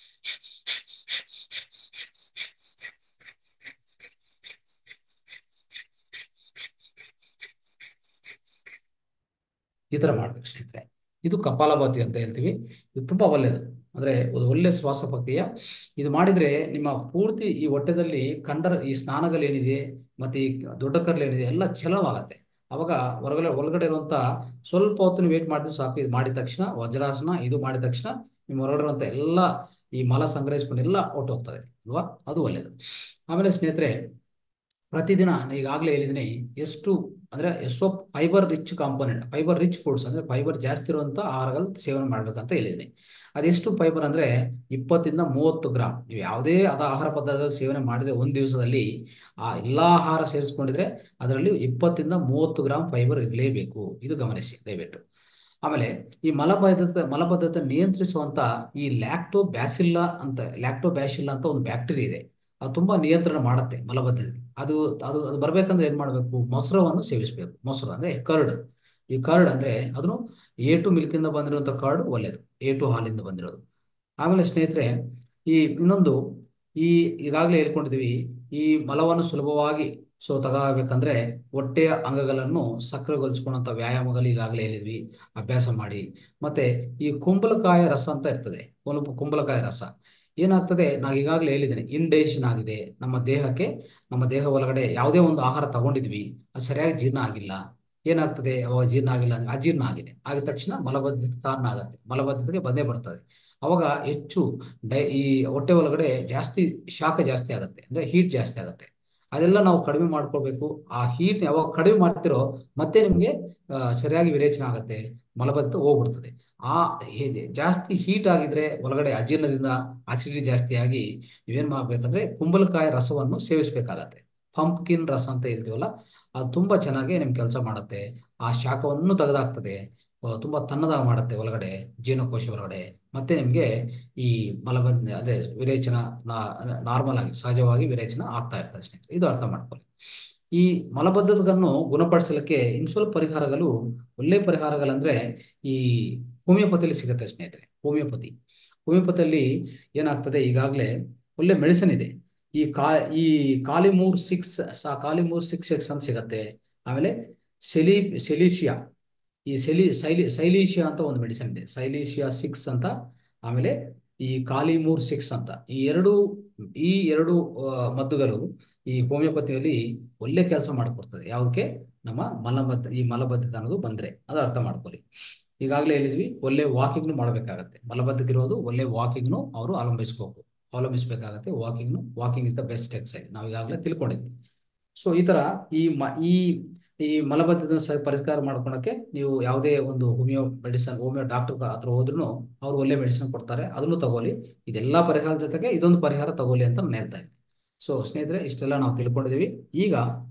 ಈ ತರ ಮಾಡ್ಬೇಕು ಸ್ನೇಹಿತರೆ ಇದು ಕಪಾಲಭಾತಿ ಅಂತ ಹೇಳ್ತೀವಿ ಇದು ತುಂಬಾ ಒಳ್ಳೆಯದು ಅಂದ್ರೆ ಒಂದು ಒಳ್ಳೆ ಶ್ವಾಸ ಪ್ರಕ್ರಿಯೆ ಇದು ಮಾಡಿದ್ರೆ ನಿಮ್ಮ ಪೂರ್ತಿ ಈ ಹೊಟ್ಟೆದಲ್ಲಿ ಕಂಡರ ಈ ಸ್ನಾನಗಳೇನಿದೆ ಮತ್ತೆ ಈ ದೊಡ್ಡ ಕರ್ಲೇನಿದೆ ಎಲ್ಲ ಚಲನವಾಗತ್ತೆ ಅವಾಗ ಹೊರಗಡೆ ಒಳಗಡೆ ಇರುವಂತ ಸ್ವಲ್ಪ ಹೊತ್ತು ವೇಟ್ ಮಾಡಿದ್ರೆ ಸಾಕು ಇದು ಮಾಡಿದ ತಕ್ಷಣ ವಜ್ರಾಸನ ಇದು ಮಾಡಿದ ತಕ್ಷಣ ನಿಮ್ಮ ಹೊರಗಡೆ ಇರುವಂತ ಎಲ್ಲ ಈ ಮಲ ಸಂಗ್ರಹಿಸ್ಕೊಂಡು ಎಲ್ಲ ಹೊಟ್ಟು ಹೋಗ್ತದೆ ಅಲ್ವಾ ಅದು ಒಳ್ಳೆಯದು ಆಮೇಲೆ ಸ್ನೇಹಿತರೆ ಪ್ರತಿದಿನ ನಾನು ಈಗಾಗಲೇ ಹೇಳಿದ್ದೀನಿ ಎಷ್ಟು ಅಂದ್ರೆ ಎಷ್ಟೋ fibre rich component fibre rich foods ಅಂದ್ರೆ ಫೈಬರ್ ಜಾಸ್ತಿ ಇರುವಂತ ಆಹಾರಗಳು ಸೇವನೆ ಮಾಡ್ಬೇಕಂತ ಹೇಳಿದ್ದೀನಿ ಅದೆಷ್ಟು ಫೈಬರ್ ಅಂದ್ರೆ ಇಪ್ಪತ್ತಿಂದ ಮೂವತ್ತು ಗ್ರಾಮ್ ನೀವು ಯಾವುದೇ ಅದ ಆಹಾರ ಪದಾರ್ಥಗಳು ಸೇವನೆ ಮಾಡಿದ್ರೆ ಒಂದು ದಿವಸದಲ್ಲಿ ಆ ಎಲ್ಲಾ ಆಹಾರ ಸೇರಿಸ್ಕೊಂಡಿದ್ರೆ ಅದರಲ್ಲಿ ಇಪ್ಪತ್ತಿಂದ ಮೂವತ್ತು ಗ್ರಾಮ್ ಫೈಬರ್ ಇರಲೇಬೇಕು ಇದು ಗಮನಿಸಿ ದಯವಿಟ್ಟು ಆಮೇಲೆ ಈ ಮಲಬದ್ಧತೆ ಮಲಬದ್ಧತೆ ನಿಯಂತ್ರಿಸುವಂತ ಈ ಲ್ಯಾಕ್ಟೋ ಬ್ಯಾಸಿಲ್ಲ ಅಂತ ಲ್ಯಾಕ್ಟೋ ಬ್ಯಾಸಿಲ್ಲ ಅಂತ ಒಂದು ಬ್ಯಾಕ್ಟೀರಿಯಾ ಇದೆ ಅದು ತುಂಬಾ ನಿಯಂತ್ರಣ ಮಾಡುತ್ತೆ ಮಲಬದ್ಧತೆ ಅದು ಅದು ಅದು ಬರ್ಬೇಕಂದ್ರೆ ಏನ್ ಮಾಡ್ಬೇಕು ಮೊಸರವನ್ನು ಸೇವಿಸಬೇಕು ಮೊಸರು ಅಂದ್ರೆ ಕರ್ಡ್ ಈ ಕರ್ಡ್ ಅಂದ್ರೆ ಅದನ್ನು ಎ ಟು ಮಿಲ್ಕ್ ಇಂದ ಬಂದಿರುವಂತ ಕರ್ಡ್ ಒಳ್ಳೇದು ಎ ಟು ಹಾಲಿಂದ ಬಂದಿರೋದು ಆಮೇಲೆ ಸ್ನೇಹಿತರೆ ಈ ಇನ್ನೊಂದು ಈ ಈಗಾಗಲೇ ಹೇಳ್ಕೊಂಡಿದೀವಿ ಈ ಮಲವನ್ನು ಸುಲಭವಾಗಿ ಸೊ ತಗೋಬೇಕಂದ್ರೆ ಹೊಟ್ಟೆಯ ಅಂಗಗಳನ್ನು ಸಕ್ರಿಯಗೊಳಿಸ್ಕೊಳ್ಳುವಂತ ವ್ಯಾಯಾಮಗಳು ಈಗಾಗಲೇ ಹೇಳಿದ್ವಿ ಅಭ್ಯಾಸ ಮಾಡಿ ಮತ್ತೆ ಈ ಕುಂಬಳಕಾಯ ರಸ ಅಂತ ಇರ್ತದೆ ಒಂದು ಕುಂಬಳಕಾಯ ರಸ ಏನಾಗ್ತದೆ ನಾನು ಈಗಾಗಲೇ ಹೇಳಿದ್ದೇನೆ ಇಂಡೈಜೆಷನ್ ಆಗಿದೆ ನಮ್ಮ ದೇಹಕ್ಕೆ ನಮ್ಮ ದೇಹ ಒಳಗಡೆ ಯಾವುದೇ ಒಂದು ಆಹಾರ ತಗೊಂಡಿದ್ವಿ ಅದು ಸರಿಯಾಗಿ ಜೀರ್ಣ ಆಗಿಲ್ಲ ಏನಾಗ್ತದೆ ಅವಾಗ ಜೀರ್ಣ ಆಗಿಲ್ಲ ಅಂದ್ರೆ ಅಜೀರ್ಣ ಆಗಿದೆ ಆಗಿದ ತಕ್ಷಣ ಮಲಬದ್ಧತೆ ಕಾರಣ ಆಗುತ್ತೆ ಮಲಬದ್ಧತೆಗೆ ಬಂದೇ ಬರ್ತದೆ ಅವಾಗ ಹೆಚ್ಚು ಡೈ ಈ ಹೊಟ್ಟೆ ಒಳಗಡೆ ಜಾಸ್ತಿ ಶಾಖ ಜಾಸ್ತಿ ಆಗುತ್ತೆ ಅಂದ್ರೆ ಹೀಟ್ ಜಾಸ್ತಿ ಆಗುತ್ತೆ ಅದೆಲ್ಲ ನಾವು ಕಡಿಮೆ ಮಾಡ್ಕೋಬೇಕು ಆ ಹೀಟ್ ಯಾವಾಗ ಕಡಿಮೆ ಮಾಡ್ತಿರೋ ಮತ್ತೆ ನಿಮ್ಗೆ ಆ, ಸರಿಯಾಗಿ ವಿರೇಚನ ಆಗುತ್ತೆ ಮಲಬದ್ಧತೆ ಹೋಗ್ಬಿಡ್ತದೆ ಆ ಹೇ- ಜಾಸ್ತಿ ಹೀಟ್ ಆಗಿದ್ರೆ ಒಳಗಡೆ ಅಜೀರ್ಣದಿಂದ ಅಸಿಡಿಟಿ ಜಾಸ್ತಿ ಆಗಿ ನೀವೇನ್ ಮಾಡ್ಬೇಕಂದ್ರೆ ಕುಂಬಳಕಾಯಿ ರಸವನ್ನು ಸೇವಿಸಬೇಕಾಗತ್ತೆ ಪಂಪ್ಕಿನ್ ರಸ ಅಂತ ಹೇಳ್ತೀವಲ್ಲ ಅದು ತುಂಬಾ ಚೆನ್ನಾಗಿ ನಿಮ್ ಕೆಲಸ ಮಾಡುತ್ತೆ ಆ ಶಾಖವನ್ನು ತೆಗೆದಾಕ್ತದೆ ಆ, ತುಂಬಾ ತಣ್ಣದಾಗ ಮಾಡುತ್ತೆ ಒಳಗಡೆ ಜೀರ್ಣಕೋಶ ಒಳಗಡೆ ಮತ್ತೆ ನಿಮ್ಗೆ ಈ ಮಲಬದ್ಧ ಅದೇ ವಿರೇಚನ ನಾರ್ಮಲ್ ಆಗಿ ಸಹಜವಾಗಿ ವಿರೇಚನ ಆಗ್ತಾ ಇರ್ತದೆ ಸ್ನೇಹಿತರೆ ಇದು ಅರ್ಥ ಮಾಡ್ಕೊಳ್ಳಿ ಈ ಮಲಬದ್ಧತೆಯನ್ನು ಗುಣಪಡಿಸಲಿಕ್ಕೆ ಇನ್ ಸ್ವಲ್ಪ ಪರಿಹಾರಗಳು ಒಳ್ಳೆ ಪರಿಹಾರಗಳಂದ್ರೆ ಈ ಹೋಮಿಯೋಪತಿಯಲ್ಲಿ ಸಿಗುತ್ತೆ ಸ್ನೇಹಿತರೆ ಹೋಮಿಯೋಪತಿ ಹೋಮಿಯೋಪತಿಯಲ್ಲಿ ಏನಾಗ್ತದೆ ಈಗಾಗಲೇ ಒಳ್ಳೆ ಮೆಡಿಸಿನ್ ಇದೆ ಈ ಕಾ ಈ ಕಾಲಿಮೂರ್ ಸಿಕ್ಸ್ ಕಾಲಿಮೂರ್ ಸಿಕ್ಸ್ ಎಕ್ಸ್ ಅಂತ ಸಿಗತ್ತೆ ಆಮೇಲೆ ಸೆಲಿ ಸೆಲಿಶಿಯಾ ಈ ಸೆಲಿ ಸೈಲಿ ಸೈಲೀಶಿಯಾ ಅಂತ ಒಂದು ಮೆಡಿಸಿನ್ ಇದೆ ಸೈಲೀಶಿಯಾ ಸಿಕ್ಸ್ ಅಂತ ಆಮೇಲೆ ಈ ಕಾಲಿಮೂರ್ ಸಿಕ್ಸ್ ಅಂತ ಈ ಎರಡು ಈ ಎರಡು ಆ, ಮದ್ದುಗಳು ಈ ಹೋಮಿಯೋಪತಿಯಲ್ಲಿ ಒಳ್ಳೆ ಕೆಲಸ ಮಾಡಿಕೊಡ್ತದೆ ಯಾವುದಕ್ಕೆ ನಮ್ಮ ಮಲಬದ್ಧ ಈ ಮಲಬದ್ಧತೆ ಅನ್ನೋದು ಬಂದ್ರೆ ಅದು ಅರ್ಥ ಮಾಡ್ಕೊಳ್ಳಿ ಈಗಾಗಲೇ ಹೇಳಿದ್ವಿ ಒಳ್ಳೆ ವಾಕಿಂಗ್ನು ಮಾಡಬೇಕಾಗತ್ತೆ ಮಲಬದ್ಧತೆ ಇರೋದು ಒಳ್ಳೆ ವಾಕಿಂಗ್ನು ಅವರು ಅವಲಂಬಿಸ್ಬೇಕು ಅವಲಂಬಿಸಬೇಕಾಗತ್ತೆ ವಾಕಿಂಗ್ನು walking is the best exercise ನಾವು ಈಗಾಗಲೇ ತಿಳ್ಕೊಂಡಿದ್ವಿ ಸೊ ಈ ತರ ಈ ಮ ಈ ಈ ಮಲಬದ್ಧತೆ ಸ ಪರಿಷ್ಕಾರ ಮಾಡ್ಕೊಳಕ್ಕೆ ನೀವು ಯಾವುದೇ ಒಂದು ಹೋಮಿಯೋ ಮೆಡಿಸನ್ ಹೋಮಿಯೋ ಡಾಕ್ಟರ್ ಹತ್ರ ಹೋದ್ರೂ ಅವ್ರು ಒಳ್ಳೆ ಮೆಡಿಸಿನ್ ಕೊಡ್ತಾರೆ ಅದನ್ನು ತಗೊಳ್ಳಿ ಇದೆಲ್ಲ ಪರಿಹಾರ ಜೊತೆಗೆ ಇದೊಂದು ಪರಿಹಾರ ತಗೊಳ್ಳಿ ಅಂತ ನಾನು ಹೇಳ್ತಾ ಇದ್ದೀನಿ ಸೊ ಸ್ನೇಹಿತರೆ ಇಷ್ಟೆಲ್ಲ ನಾವು ತಿಳ್ಕೊಂಡಿದೀವಿ ಈಗ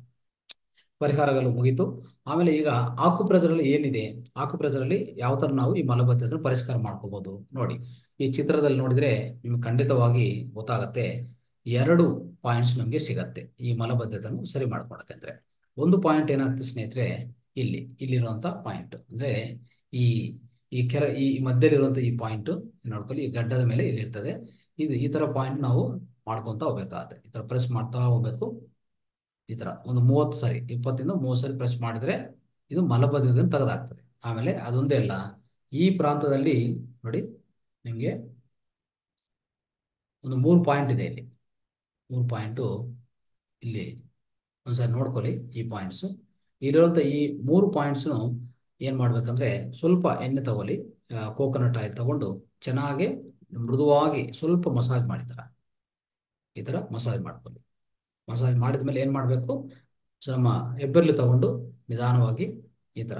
ಪರಿಹಾರಗಳು ಮುಗೀತು ಆಮೇಲೆ ಈಗ ಆಕುಪ್ರೆಜರಲ್ಲಿ ಏನಿದೆ ಆಕುಪ್ರೆಜರಲ್ಲಿ ಯಾವ ತರ ನಾವು ಈ ಮಲಬದ್ಧತೆಯನ್ನು ಪರಿಷ್ಕಾರ ಮಾಡ್ಕೋಬಹುದು ನೋಡಿ ಈ ಚಿತ್ರದಲ್ಲಿ ನೋಡಿದ್ರೆ ನಿಮ್ಗೆ ಖಂಡಿತವಾಗಿ ಗೊತ್ತಾಗತ್ತೆ ಎರಡು ಪಾಯಿಂಟ್ಸ್ ನಮಗೆ ಸಿಗತ್ತೆ ಈ ಮಲಬದ್ಧತೆಯನ್ನು ಸರಿ ಮಾಡ್ಕೊಳಕಂದ್ರೆ ಒಂದು ಪಾಯಿಂಟ್ ಏನಾಗ್ತದೆ ಸ್ನೇಹಿತರೆ ಇಲ್ಲಿ ಇಲ್ಲಿರುವಂತ ಪಾಯಿಂಟ್ ಅಂದ್ರೆ ಈ ಈ ಕೆರ ಈ ಮಧ್ಯದಲ್ಲಿರುವಂತ ಈ ಪಾಯಿಂಟ್ ನೋಡ್ಕೊಳ್ಳಿ ಈ ಗಡ್ಡದ ಮೇಲೆ ಇಲ್ಲಿರ್ತದೆ ಇದು ಈ ತರ ಪಾಯಿಂಟ್ ನಾವು ಮಾಡ್ಕೊತಾ ಹೋಗ್ಬೇಕಾಗತ್ತೆ ಈ ಥರ ಪ್ರೆಸ್ ಮಾಡ್ತಾ ಹೋಗ್ಬೇಕು ಈ ಥರ ಒಂದು ಮೂವತ್ತು ಸರಿ ಇಪ್ಪತ್ತಿಂದ ಮೂವತ್ತು ಸರಿ ಪ್ರೆಸ್ ಮಾಡಿದರೆ ಇದು ಮಲಬದ್ಧತೆಯನ್ನು ತೆಗೆದಾಗ್ತದೆ ಆಮೇಲೆ ಅದೊಂದೇ ಅಲ್ಲ ಈ ಪ್ರಾಂತದಲ್ಲಿ ನೋಡಿ ನಿಮಗೆ ಒಂದು ಮೂರು ಪಾಯಿಂಟ್ ಇದೆ ಇಲ್ಲಿ ಮೂರು ಪಾಯಿಂಟು ಇಲ್ಲಿ ಒಂದ್ಸರಿ ನೋಡ್ಕೊಳ್ಳಿ ಈ ಪಾಯಿಂಟ್ಸು ಇಲ್ಲಿರುವಂಥ ಈ ಮೂರು ಪಾಯಿಂಟ್ಸ್ನು ಏನು ಮಾಡ್ಬೇಕಂದ್ರೆ ಸ್ವಲ್ಪ ಎಣ್ಣೆ ತಗೊಳ್ಳಿ ಕೋಕೋನಟ್ ಆಯಿಲ್ ತಗೊಂಡು ಚೆನ್ನಾಗಿ ಮೃದುವಾಗಿ ಸ್ವಲ್ಪ ಮಸಾಜ್ ಮಾಡಿತರ ಈ ಥರ ಮಸಾಜ್ ಮಾಡ್ಕೊಳ್ಳಿ ಮಸಾಜ್ ಮಾಡಿದ ಮೇಲೆ ಏನು ಮಾಡಬೇಕು ಸೊ ನಮ್ಮ ಹೆಬ್ಬೆರಳು ತಗೊಂಡು ನಿಧಾನವಾಗಿ ಈ ಥರ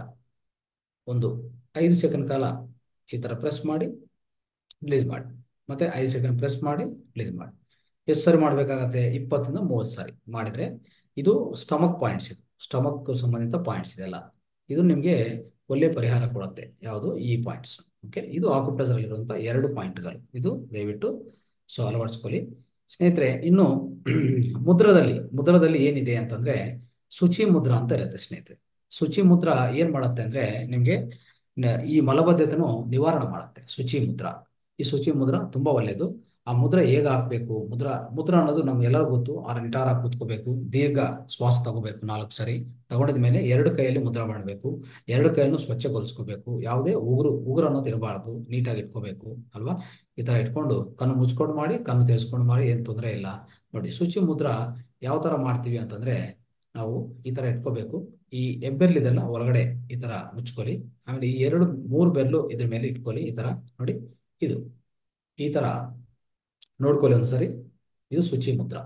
ಒಂದು ಐದು ಸೆಕೆಂಡ್ ಕಾಲ ಈ ಥರ ಪ್ರೆಸ್ ಮಾಡಿ ರಿಲೀಸ್ ಮಾಡಿ ಮತ್ತೆ ಐದು ಸೆಕೆಂಡ್ ಪ್ರೆಸ್ ಮಾಡಿ ರಿಲೀಸ್ ಮಾಡಿ ಎಷ್ಟು ಸರಿ ಮಾಡಬೇಕಾಗತ್ತೆ ಇಪ್ಪತ್ತರಿಂದ ಮೂವತ್ತು ಸಾರಿ ಮಾಡಿದರೆ ಇದು ಸ್ಟಮಕ್ ಪಾಯಿಂಟ್ಸ್ ಇದು ಸ್ಟಮಕ್ ಸಂಬಂಧಿತ ಪಾಯಿಂಟ್ಸ್ ಇದೆಲ್ಲ ಇದು ನಿಮಗೆ ಒಳ್ಳೆ ಪರಿಹಾರ ಕೊಡುತ್ತೆ ಯಾವುದು ಈ ಪಾಯಿಂಟ್ಸ್ ಓಕೆ ಇದು ಆಕ್ಯುಪ್ರೆಸರ್ ಇರುವಂಥ ಎರಡು ಪಾಯಿಂಟ್ಗಳು ಇದು ದಯವಿಟ್ಟು ಸೊ ಅಳವಡಿಸ್ಕೊಳ್ಳಿ ಸ್ನೇಹಿತರೆ ಇನ್ನು ಮುದ್ರದಲ್ಲಿ ಮುದ್ರದಲ್ಲಿ ಏನಿದೆ ಅಂತಂದ್ರೆ ಶುಚಿ ಮುದ್ರ ಅಂತ ಇರುತ್ತೆ ಸ್ನೇಹಿತರೆ ಶುಚಿ ಮುದ್ರ ಏನ್ ಮಾಡುತ್ತೆ ಅಂದ್ರೆ ನಿಮ್ಗೆ ನ- ಈ ಮಲಬದ್ಧತೆನೂ ನಿವಾರಣೆ ಮಾಡುತ್ತೆ ಶುಚಿ ಮುದ್ರ ಈ ಶುಚಿ ಮುದ್ರ ತುಂಬಾ ಒಳ್ಳೆಯದು ಆ ಮುದ್ರ ಹೇಗೆ ಹಾಕ್ಬೇಕು ಮುದ್ರ ಮುದ್ರ ಅನ್ನೋದು ನಮ್ಗೆಲ್ಲರಿಗೂ ಗೊತ್ತು ಆರ ನಿಟಾರಾಗಿ ಕೂತ್ಕೋಬೇಕು ದೀರ್ಘ ಶ್ವಾಸ ತಗೋಬೇಕು ನಾಲ್ಕು ಸರಿ ತಗೊಂಡಿದ ಮೇಲೆ ಎರಡು ಕೈಯಲ್ಲಿ ಮುದ್ರ ಮಾಡಬೇಕು ಎರಡು ಕೈಯನ್ನು ಸ್ವಚ್ಛಗೊಳಿಸ್ಕೋಬೇಕು ಯಾವುದೇ ಉಗುರು ಉಗುರು ಅನ್ನೋದು ಇರಬಾರ್ದು ನೀಟಾಗಿ ಇಟ್ಕೋಬೇಕು ಅಲ್ವಾ ಈ ತರ ಇಟ್ಕೊಂಡು ಕಣ್ಣು ಮುಚ್ಕೊಂಡು ಮಾಡಿ ಕಣ್ಣು ತೆರೆಸ್ಕೊಂಡು ಮಾಡಿ ಏನು ತೊಂದರೆ ಇಲ್ಲ ನೋಡಿ ಶುಚಿ ಮುದ್ರ ಯಾವ ತರ ಮಾಡ್ತೀವಿ ಅಂತಂದ್ರೆ ನಾವು ಈ ತರ ಇಟ್ಕೋಬೇಕು ಈ ಹೆಬ್ಬೆರ್ಲಿದೆಲ್ಲ ಒಳಗಡೆ ಈ ತರ ಮುಚ್ಕೊಳ್ಳಿ ಆಮೇಲೆ ಈ ಎರಡು ಮೂರು ಬೆರಳು ಇದ್ರ ಮೇಲೆ ಇಟ್ಕೊಳ್ಳಿ ಈ ತರ ನೋಡಿ ಇದು ಈ ತರ ನೋಡ್ಕೊಳ್ಳಿ ಒಂದ್ಸರಿ ಇದು ಶುಚಿ ಮುದ್ರ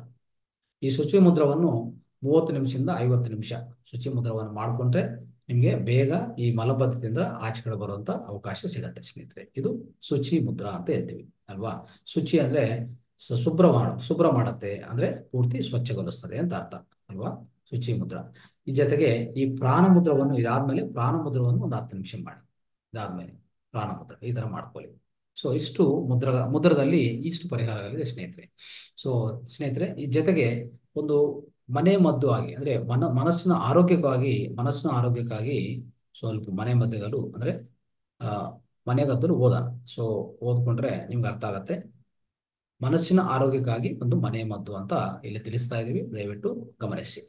ಈ ಶುಚಿ ಮುದ್ರವನ್ನು ಮೂವತ್ತು ನಿಮಿಷದಿಂದ ಐವತ್ತು ನಿಮಿಷ ಶುಚಿ ಮುದ್ರವನ್ನು ಮಾಡಿಕೊಂಡ್ರೆ ನಿಮಗೆ ಬೇಗ ಈ ಮಲಬದ್ಧತೆಯಿಂದ ಆಚೆ ಕಡೆ ಬರುವಂತ ಅವಕಾಶ ಸಿಗತ್ತೆ ಸ್ನೇಹಿತರೆ ಇದು ಶುಚಿ ಮುದ್ರ ಅಂತ ಹೇಳ್ತೀವಿ ಅಲ್ವಾ ಶುಚಿ ಅಂದ್ರೆ ಸ- ಶುಭ್ರ ಮಾಡ ಶುಭ್ರ ಮಾಡತ್ತೆ ಅಂದ್ರೆ ಪೂರ್ತಿ ಸ್ವಚ್ಛಗೊಳಿಸ್ತದೆ ಅಂತ ಅರ್ಥ ಅಲ್ವಾ ಶುಚಿ ಮುದ್ರ ಈ ಜೊತೆಗೆ ಈ ಪ್ರಾಣ ಮುದ್ರವನ್ನು ಇದಾದ್ಮೇಲೆ ಪ್ರಾಣ ಮುದ್ರವನ್ನು ಒಂದು ಹತ್ತು ನಿಮಿಷ ಮಾಡಿ ಇದಾದ್ಮೇಲೆ ಪ್ರಾಣ ಮುದ್ರ ಈ ತರ ಮಾಡ್ಕೊಳ್ಳಿ ಸೊ ಇಷ್ಟು ಮುದ್ರ ಮುದ್ರದಲ್ಲಿ ಇಷ್ಟು ಪರಿಹಾರಗಳಿದೆ ಸ್ನೇಹಿತರೆ ಸೊ ಸ್ನೇಹಿತರೆ ಈ ಜೊತೆಗೆ ಒಂದು ಮನೆ ಮದ್ದು ಆಗಿ ಅಂದ್ರೆ ಮನ ಮನಸ್ಸಿನ ಆರೋಗ್ಯಕ್ಕಾಗಿ ಮನಸ್ಸಿನ ಆರೋಗ್ಯಕ್ಕಾಗಿ ಸ್ವಲ್ಪ ಮನೆ ಮದ್ದುಗಳು ಅಂದ್ರೆ ಆ ಮನೆಗದ್ದಲು ಓದೋಣ ಸೊ ಓದ್ಕೊಂಡ್ರೆ ನಿಮ್ಗೆ ಅರ್ಥ ಆಗತ್ತೆ ಮನಸ್ಸಿನ ಆರೋಗ್ಯಕ್ಕಾಗಿ ಒಂದು ಮನೆ ಮದ್ದು ಅಂತ ಇಲ್ಲಿ ತಿಳಿಸ್ತಾ ಇದೀವಿ ದಯವಿಟ್ಟು ಗಮನಿಸಿ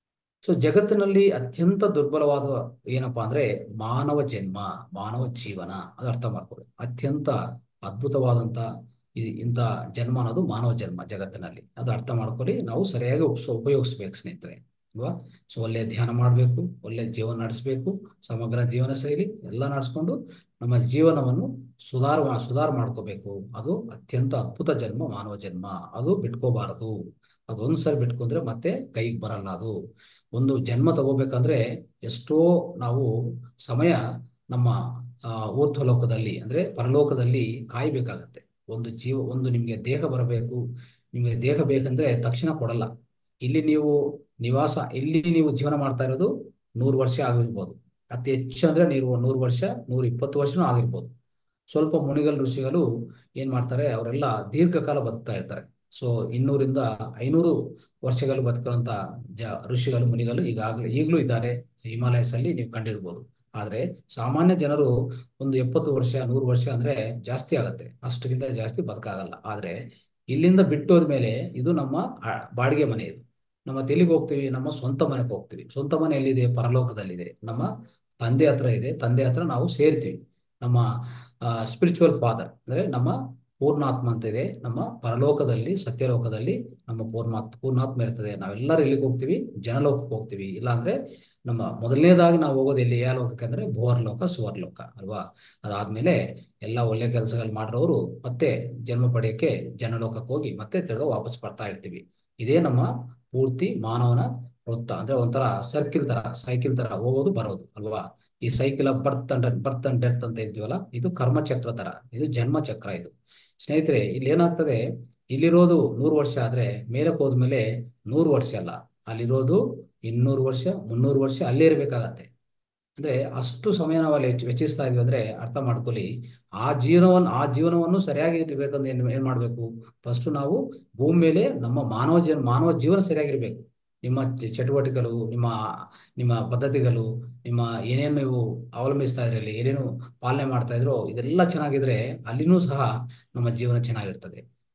ಸೊ ಜಗತ್ತಿನಲ್ಲಿ ಅತ್ಯಂತ ದುರ್ಬಲವಾದ ಏನಪ್ಪಾ ಅಂದ್ರೆ ಮಾನವ ಜನ್ಮ ಮಾನವ ಜೀವನ ಅದು ಅರ್ಥ ಮಾಡ್ಕೊಳ್ಳಿ ಅತ್ಯಂತ ಅದ್ಭುತವಾದಂತ ಈ ಇಂಥ ಜನ್ಮ ಅನ್ನೋದು ಮಾನವ ಜನ್ಮ ಜಗತ್ತಿನಲ್ಲಿ ಅದು ಅರ್ಥ ಮಾಡ್ಕೊಳ್ಳಿ ನಾವು ಸರಿಯಾಗಿ ಉಪ್ಸ ಉಪಯೋಗಿಸ್ಬೇಕು ಸ್ನೇಹಿತರೆ ಅಲ್ವಾ ಸೊ ಒಳ್ಳೆ ಧ್ಯಾನ ಮಾಡಬೇಕು ಒಳ್ಳೆ ಜೀವನ ನಡೆಸಬೇಕು ಸಮಗ್ರ ಜೀವನ ಶೈಲಿ ಎಲ್ಲ ನಡೆಸ್ಕೊಂಡು ನಮ್ಮ ಜೀವನವನ್ನು ಸುಧಾರ ಸುಧಾರ ಮಾಡ್ಕೋಬೇಕು ಅದು ಅತ್ಯಂತ ಅದ್ಭುತ ಜನ್ಮ ಮಾನವ ಜನ್ಮ ಅದು ಬಿಟ್ಕೋಬಾರದು ಅದು ಒಂದ್ಸರಿ ಬಿಟ್ಕೊಂಡ್ರೆ ಮತ್ತೆ ಕೈಗೆ ಬರಲ್ಲ ಅದು ಒಂದು ಜನ್ಮ ತಗೋಬೇಕಂದ್ರೆ ಎಷ್ಟೋ ನಾವು ಸಮಯ ನಮ್ಮ ಆ, ಊರ್ಧ್ವ ಲೋಕದಲ್ಲಿ ಅಂದ್ರೆ ಪರಲೋಕದಲ್ಲಿ ಕಾಯ್ಬೇಕಾಗತ್ತೆ ಒಂದು ಜೀವ ಒಂದು ನಿಮ್ಗೆ ದೇಹ ಬರಬೇಕು ನಿಮ್ಗೆ ದೇಹ ಬೇಕಂದ್ರೆ ತಕ್ಷಣ ಕೊಡಲ್ಲ ಇಲ್ಲಿ ನೀವು ನಿವಾಸ ಇಲ್ಲಿ ನೀವು ಜೀವನ ಮಾಡ್ತಾ ಇರೋದು ನೂರು ವರ್ಷ ಆಗಿರ್ಬೋದು ಅತಿ ಹೆಚ್ಚು ಅಂದ್ರೆ ನೀವು ನೂರು ವರ್ಷ ನೂರ ಇಪ್ಪತ್ತು ವರ್ಷನೂ ಆಗಿರ್ಬೋದು ಸ್ವಲ್ಪ ಮುನಿಗಳು ಋಷಿಗಳು ಏನ್ ಮಾಡ್ತಾರೆ ಅವರೆಲ್ಲ ದೀರ್ಘಕಾಲ ಬದುಕ್ತಾ ಇರ್ತಾರೆ ಸೊ ಇನ್ನೂರಿಂದ ಐನೂರು ವರ್ಷಗಳು ಬದುಕುವಂತ ಜ ಋಷಿಗಳು ಮುನಿಗಳು ಈಗಾಗಲೇ ಈಗಲೂ ಇದ್ದಾರೆ ಹಿಮಾಲಯಸ್ ಅಲ್ಲಿ ನೀವು ಕಂಡಿರ್ಬೋದು ಆದ್ರೆ ಸಾಮಾನ್ಯ ಜನರು ಒಂದು ಎಪ್ಪತ್ತು ವರ್ಷ ನೂರು ವರ್ಷ ಅಂದ್ರೆ ಜಾಸ್ತಿ ಆಗತ್ತೆ ಅಷ್ಟಕ್ಕಿಂತ ಜಾಸ್ತಿ ಬದುಕಾಗಲ್ಲ ಆದ್ರೆ ಇಲ್ಲಿಂದ ಬಿಟ್ಟು ಹೋದ್ಮೇಲೆ ಇದು ನಮ್ಮ ಆ, ಬಾಡಿಗೆ ಮನೆ ಇದು ನಮ್ಮ ತೆಲಿಗೆ ಹೋಗ್ತೀವಿ ನಮ್ಮ ಸ್ವಂತ ಮನೆಗೆ ಹೋಗ್ತೀವಿ ಸ್ವಂತ ಮನೆ ಎಲ್ಲಿದೆ ಪರಲೋಕದಲ್ಲಿದೆ ನಮ್ಮ ತಂದೆ ಹತ್ರ ಇದೆ ತಂದೆ ಹತ್ರ ನಾವು ಸೇರ್ತೀವಿ ನಮ್ಮ ಸ್ಪಿರಿಚುವಲ್ ಫಾದರ್ ಅಂದ್ರೆ ನಮ್ಮ ಪೂರ್ಣಾತ್ಮ ಅಂತ ಇದೆ ನಮ್ಮ ಪರಲೋಕದಲ್ಲಿ ಸತ್ಯಲೋಕದಲ್ಲಿ ನಮ್ಮ ಪೂರ್ಣಾತ್ಮ ಪೂರ್ಣಾತ್ಮ ಇರ್ತದೆ ನಾವೆಲ್ಲರೂ ಎಲ್ಲಿಗೆ ಹೋಗ್ತೀವಿ ಜನಲೋಕಕ್ಕೆ ಹೋಗ್ತೀವಿ ಇಲ್ಲಾಂದ್ರೆ ನಮ್ಮ ಮೊದಲನೇದಾಗಿ ನಾವು ಹೋಗೋದು ಎಲ್ಲಿ ಯಾವ ಲೋಕಕ್ಕೆ ಅಂದ್ರೆ ಭುವರ್ಲೋಕ ಸುವರ್ಲೋಕ ಅಲ್ವಾ ಅದಾದ್ಮೇಲೆ ಎಲ್ಲ ಒಳ್ಳೆ ಕೆಲಸಗಳು ಮಾಡಿರೋರು ಮತ್ತೆ ಜನ್ಮ ಪಡೆಯಕ್ಕೆ ಜನಲೋಕಕ್ಕೆ ಹೋಗಿ ಮತ್ತೆ ತಿರ್ಗಾ ವಾಪಸ್ ಬರ್ತಾ ಇರ್ತೀವಿ ಇದೇ ನಮ್ಮ ಪೂರ್ತಿ ಮಾನವನ ವೃತ್ತ ಅಂದ್ರೆ ಒಂಥರ ಸರ್ಕಿಲ್ ತರ ಸೈಕಿಲ್ ತರ ಹೋಗೋದು ಬರೋದು ಅಲ್ವಾ ಈ cycle of birth and birth and death ಅಂತ ಇದ್ವಲ್ಲ ಇದು ಕರ್ಮಚಕ್ರ ತರ ಇದು ಜನ್ಮ ಚಕ್ರ ಇದು ಸ್ನೇಹಿತರೆ ಇಲ್ಲಿ ಏನಾಗ್ತದೆ ಇಲ್ಲಿರೋದು ನೂರು ವರ್ಷ ಆದ್ರೆ ಮೇಲಕ್ಕೆ ಹೋದ್ಮೇಲೆ ನೂರು ವರ್ಷ ಅಲ್ಲ ಅಲ್ಲಿರೋದು ಇನ್ನೂರು ವರ್ಷ ಮುನ್ನೂರು ವರ್ಷ ಅಲ್ಲೇ ಇರ್ಬೇಕಾಗತ್ತೆ ಅಂದ್ರೆ ಅಷ್ಟು ಸಮಯ ನಾವು ಅಲ್ಲಿ ವೆಚ್ಚ- ವೆಚ್ಚಿಸ್ತಾ ಇದ್ವಿ ಅಂದ್ರೆ ಅರ್ಥ ಮಾಡ್ಕೊಳ್ಳಿ ಆ ಜೀವನವನ್ನು ಆ ಜೀವನವನ್ನು ಸರಿಯಾಗಿ ಇರ್ಬೇಕಂದ್ರೆ ಏನ್ ಏನ್ ಮಾಡ್ಬೇಕು ಫಸ್ಟ್ ನಾವು ಭೂಮಿ ಮೇಲೆ ನಮ್ಮ ಮಾನವ ಜೀವನ ಮಾನವ ಜೀವನ ಸರಿಯಾಗಿರ್ಬೇಕು ನಿಮ್ಮ ಚ- ಚಟುವಟಿಕೆಗಳು ನಿಮ್ಮ ನಿಮ್ಮ ಪದ್ಧತಿಗಳು ನಿಮ್ಮ ಏನೇನು ನೀವು ಅವಲಂಬಿಸ್ತಾ ಇದ್ರಲ್ಲಿ ಏನೇನು ಪಾಲನೆ ಮಾಡ್ತಾ ಇದ್ರೋ ಇದೆಲ್ಲ ಚೆನ್ನಾಗಿದ್ರೆ ಅಲ್ಲಿನೂ ಸಹ ನಮ್ಮ ಜೀವನ ಚೆನ್ನಾಗಿರ್ತದೆ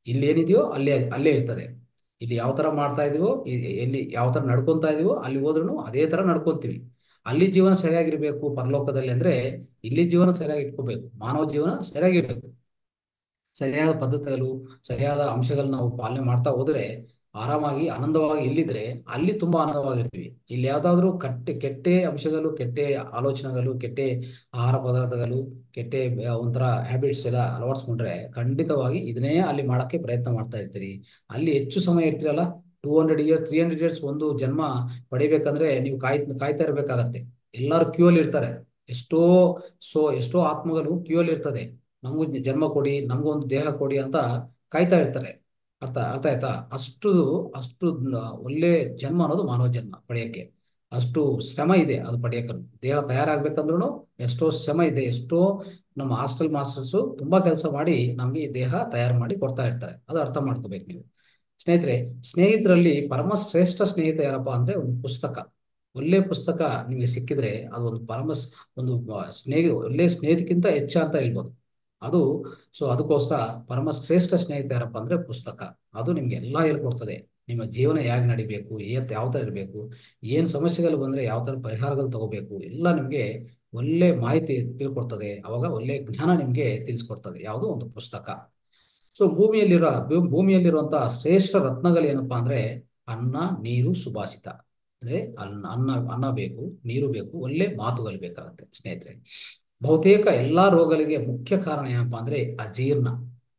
ಇಲ್ಲಿ ಏನಿದೆಯೋ ಅಲ್ಲೇ ಅಲ್ಲೇ ಇರ್ತದೆ ಇಲ್ಲಿ ಯಾವ ತರ ಮಾಡ್ತಾ ಇದೀವೋ ಇ- ಎಲ್ಲಿ ಯಾವ ತರ ನಡ್ಕೊಂತಾ ಇದೀವೋ ಅಲ್ಲಿ ಹೋದ್ರೂ ಅದೇ ತರ ನಡ್ಕೊಂತೀವಿ ಅಲ್ಲಿ ಜೀವನ ಸರಿಯಾಗಿರ್ಬೇಕು ಪರಲೋಕದಲ್ಲಿ ಅಂದ್ರೆ ಇಲ್ಲಿ ಜೀವನ ಸರಿಯಾಗಿ ಇಟ್ಕೋಬೇಕು ಮಾನವ ಜೀವನ ಸರಿಯಾಗಿರ್ಬೇಕು ಸರಿಯಾದ ಪದ್ಧತಿಗಳು ಸರಿಯಾದ ಅಂಶಗಳನ್ನ ನಾವು ಪಾಲನೆ ಮಾಡ್ತಾ ಹೋದ್ರೆ ಆರಾಮಾಗಿ ಆನಂದವಾಗಿ ಇಲ್ಲಿದ್ರೆ ಅಲ್ಲಿ ತುಂಬಾ ಆನಂದವಾಗಿರ್ತೀವಿ ಇಲ್ಲಿ ಯಾವ್ದಾದ್ರು ಕಟ್ಟೆ ಕೆಟ್ಟ ಅಂಶಗಳು ಕೆಟ್ಟ ಆಲೋಚನೆಗಳು ಕೆಟ್ಟ ಆಹಾರ ಪದಾರ್ಥಗಳು ಕೆಟ್ಟ ಆ, ಒಂಥರ ಹ್ಯಾಬಿಟ್ಸ್ ಎಲ್ಲ ಅಳವಡಿಸ್ಕೊಂಡ್ರೆ ಖಂಡಿತವಾಗಿ ಇದನ್ನೇ ಅಲ್ಲಿ ಮಾಡಕ್ಕೆ ಪ್ರಯತ್ನ ಮಾಡ್ತಾ ಇರ್ತೀರಿ ಅಲ್ಲಿ ಹೆಚ್ಚು ಸಮಯ ಇರ್ತೀರಲ್ಲ two hundred years three hundred years ಒಂದು ಜನ್ಮ ಪಡಿಬೇಕಂದ್ರೆ ನೀವು ಕಾಯ್ ಕಾಯ್ತಾ ಇರ್ಬೇಕಾಗತ್ತೆ ಎಲ್ಲರೂ ಕ್ಯೂ ಅಲ್ಲಿ ಇರ್ತಾರೆ ಎಷ್ಟೋ ಸೊ ಎಷ್ಟೋ ಆತ್ಮಗಳು ಕ್ಯೂ ಅಲ್ಲಿ ಇರ್ತದೆ ನಮಗೂ ಜನ್ಮ ಕೊಡಿ ನಮಗೂ ಒಂದು ದೇಹ ಕೊಡಿ ಅಂತ ಕಾಯ್ತಾ ಇರ್ತಾರೆ ಅರ್ಥ ಅರ್ಥ ಆಯ್ತಾ ಅಷ್ಟು ಅಷ್ಟು ನ- ಒಳ್ಳೆ ಜನ್ಮ ಅನ್ನೋದು ಮಾನವ ಜನ್ಮ ಪಡೆಯಕ್ಕೆ ಅಷ್ಟು ಶ್ರಮ ಇದೆ ಅದು ಪಡೆಯಕ್ಕೆ ದೇಹ ತಯಾರಾಗ್ಬೇಕಂದ್ರೂ ಎಷ್ಟೋ ಶ್ರಮ ಇದೆ ಎಷ್ಟೋ ನಮ್ಮ ಹಾಸ್ಟೆಲ್ ಮಾಸ್ಟರ್ಸು ತುಂಬಾ ಕೆಲಸ ಮಾಡಿ ನಮ್ಗೆ ಈ ದೇಹ ತಯಾರು ಮಾಡಿ ಕೊಡ್ತಾ ಇರ್ತಾರೆ ಅದು ಅರ್ಥ ಮಾಡ್ಕೋಬೇಕು ನೀವು ಸ್ನೇಹಿತರೆ ಸ್ನೇಹಿತರಲ್ಲಿ ಪರಮ ಶ್ರೇಷ್ಠ ಸ್ನೇಹಿತ ಯಾರಪ್ಪ ಅಂದ್ರೆ ಒಂದು ಪುಸ್ತಕ ಒಳ್ಳೆ ಪುಸ್ತಕ ನಿಮಗೆ ಸಿಕ್ಕಿದ್ರೆ ಅದು ಒಂದು ಪರಮ ಸ್- ಒಂದು ಆ, ಸ್ನೇಹ ಒಳ್ಳೆ ಸ್ನೇಹಿತಕ್ಕಿಂತ ಹೆಚ್ಚ ಅಂತ ಹೇಳ್ಬೋದು ಅದು ಸೊ ಅದಕ್ಕೋಸ್ಕರ ಪರಮ ಶ್ರೇಷ್ಠ ಸ್ನೇಹಿತ ಯಾರಪ್ಪ ಅಂದ್ರೆ ಪುಸ್ತಕ ಅದು ನಿಮ್ಗೆ ಎಲ್ಲಾ ಹೇಳ್ಕೊಡ್ತದೆ ನಿಮ್ಮ ಜೀವನ ಹೇಗೆ ನಡಿಬೇಕು ಏತ್ ಯಾವ ತರ ಇರಬೇಕು ಏನ್ ಸಮಸ್ಯೆಗಳು ಬಂದ್ರೆ ಯಾವ ತರ ಪರಿಹಾರಗಳು ತಗೋಬೇಕು ಎಲ್ಲ ನಿಮ್ಗೆ ಒಳ್ಳೆ ಮಾಹಿತಿ ತಿಳ್ಕೊಡ್ತದೆ ಅವಾಗ ಒಳ್ಳೆ ಜ್ಞಾನ ನಿಮ್ಗೆ ತಿಳಿಸ್ಕೊಡ್ತದೆ ಯಾವುದು ಒಂದು ಪುಸ್ತಕ ಸೊ ಭೂಮಿಯಲ್ಲಿರೋ ಭೂ- ಭೂಮಿಯಲ್ಲಿರುವಂತಹ ಶ್ರೇಷ್ಠ ರತ್ನಗಳು ಏನಪ್ಪಾ ಅಂದ್ರೆ ಅನ್ನ ನೀರು ಸುಭಾಷಿತ ಅಂದ್ರೆ ಅನ್ನ ಅನ್ನ ಅನ್ನ ಬೇಕು ನೀರು ಬೇಕು ಒಳ್ಳೆ ಮಾತುಗಳು ಬೇಕಾಗತ್ತೆ ಸ್ನೇಹಿತರೆ ಬಹುತೇಕ ಎಲ್ಲಾ ರೋಗಗಳಿಗೆ ಮುಖ್ಯ ಕಾರಣ ಏನಪ್ಪಾ ಅಂದ್ರೆ ಅಜೀರ್ಣ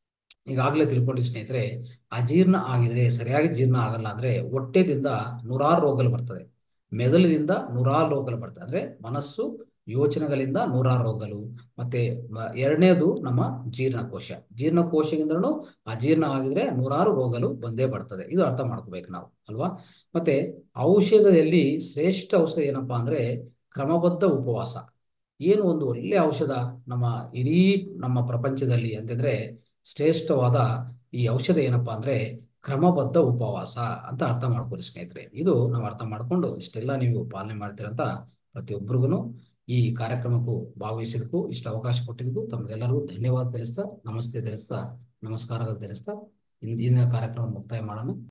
ಈಗಾಗಲೇ ತಿಳ್ಕೊಂಡು ಸ್ನೇಹಿತರೆ ಅಜೀರ್ಣ ಆಗಿದ್ರೆ ಸರಿಯಾಗಿ ಜೀರ್ಣ ಆಗಲ್ಲ ಅಂದ್ರೆ ಹೊಟ್ಟೆದಿಂದ ನೂರಾರು ರೋಗಗಳು ಬರ್ತದೆ ಮೆದುಳಿನಿಂದ ನೂರಾರು ರೋಗಗಳು ಬರ್ತದೆ ಅಂದ್ರೆ ಮನಸ್ಸು ಯೋಚನೆಗಳಿಂದ ನೂರಾರು ರೋಗಗಳು ಮತ್ತೆ ಮ- ಎರಡನೇದು ನಮ್ಮ ಜೀರ್ಣಕೋಶ ಜೀರ್ಣಕೋಶದಿಂದಲೂ ಅಜೀರ್ಣ ಆಗಿದ್ರೆ ನೂರಾರು ರೋಗಗಳು ಬಂದೇ ಬರ್ತದೆ ಇದು ಅರ್ಥ ಮಾಡ್ಕೋಬೇಕು ನಾವು ಅಲ್ವಾ ಮತ್ತೆ ಔಷಧದಲ್ಲಿ ಶ್ರೇಷ್ಠ ಔಷಧ ಏನಪ್ಪಾ ಅಂದ್ರೆ ಕ್ರಮಬದ್ಧ ಉಪವಾಸ ಏನು ಒಂದು ಒಳ್ಳೆ ಔಷಧ ನಮ್ಮ ಇಡೀ ನಮ್ಮ ಪ್ರಪಂಚದಲ್ಲಿ ಅಂತಂದ್ರೆ ಶ್ರೇಷ್ಠವಾದ ಈ ಔಷಧ ಏನಪ್ಪಾ ಅಂದ್ರೆ ಕ್ರಮಬದ್ಧ ಉಪವಾಸ ಅಂತ ಅರ್ಥ ಮಾಡ್ಕೊಳ್ಳಿ ಸ್ನೇಹಿತರೆ ಇದು ನಾವು ಅರ್ಥ ಮಾಡ್ಕೊಂಡು ಇಷ್ಟೆಲ್ಲ ನೀವು ಪಾಲನೆ ಮಾಡ್ತೀರಂತ ಪ್ರತಿಯೊಬ್ಬರಿಗೂ ಈ ಕಾರ್ಯಕ್ರಮಕ್ಕೂ ಭಾಗವಹಿಸಿದಕ್ಕೂ ಇಷ್ಟು ಅವಕಾಶ ಕೊಟ್ಟಿದ್ದಕ್ಕೂ ತಮಗೆಲ್ಲರಿಗೂ ಧನ್ಯವಾದ ತಿಳಿಸ್ತಾ ನಮಸ್ತೆ ತಿಳಿಸ್ತಾ ನಮಸ್ಕಾರಗಳು ತಿಳಿಸ್ತಾ ಇಂದಿನ ಕಾರ್ಯಕ್ರಮ ಮುಕ್ತಾಯ ಮಾಡೋಣ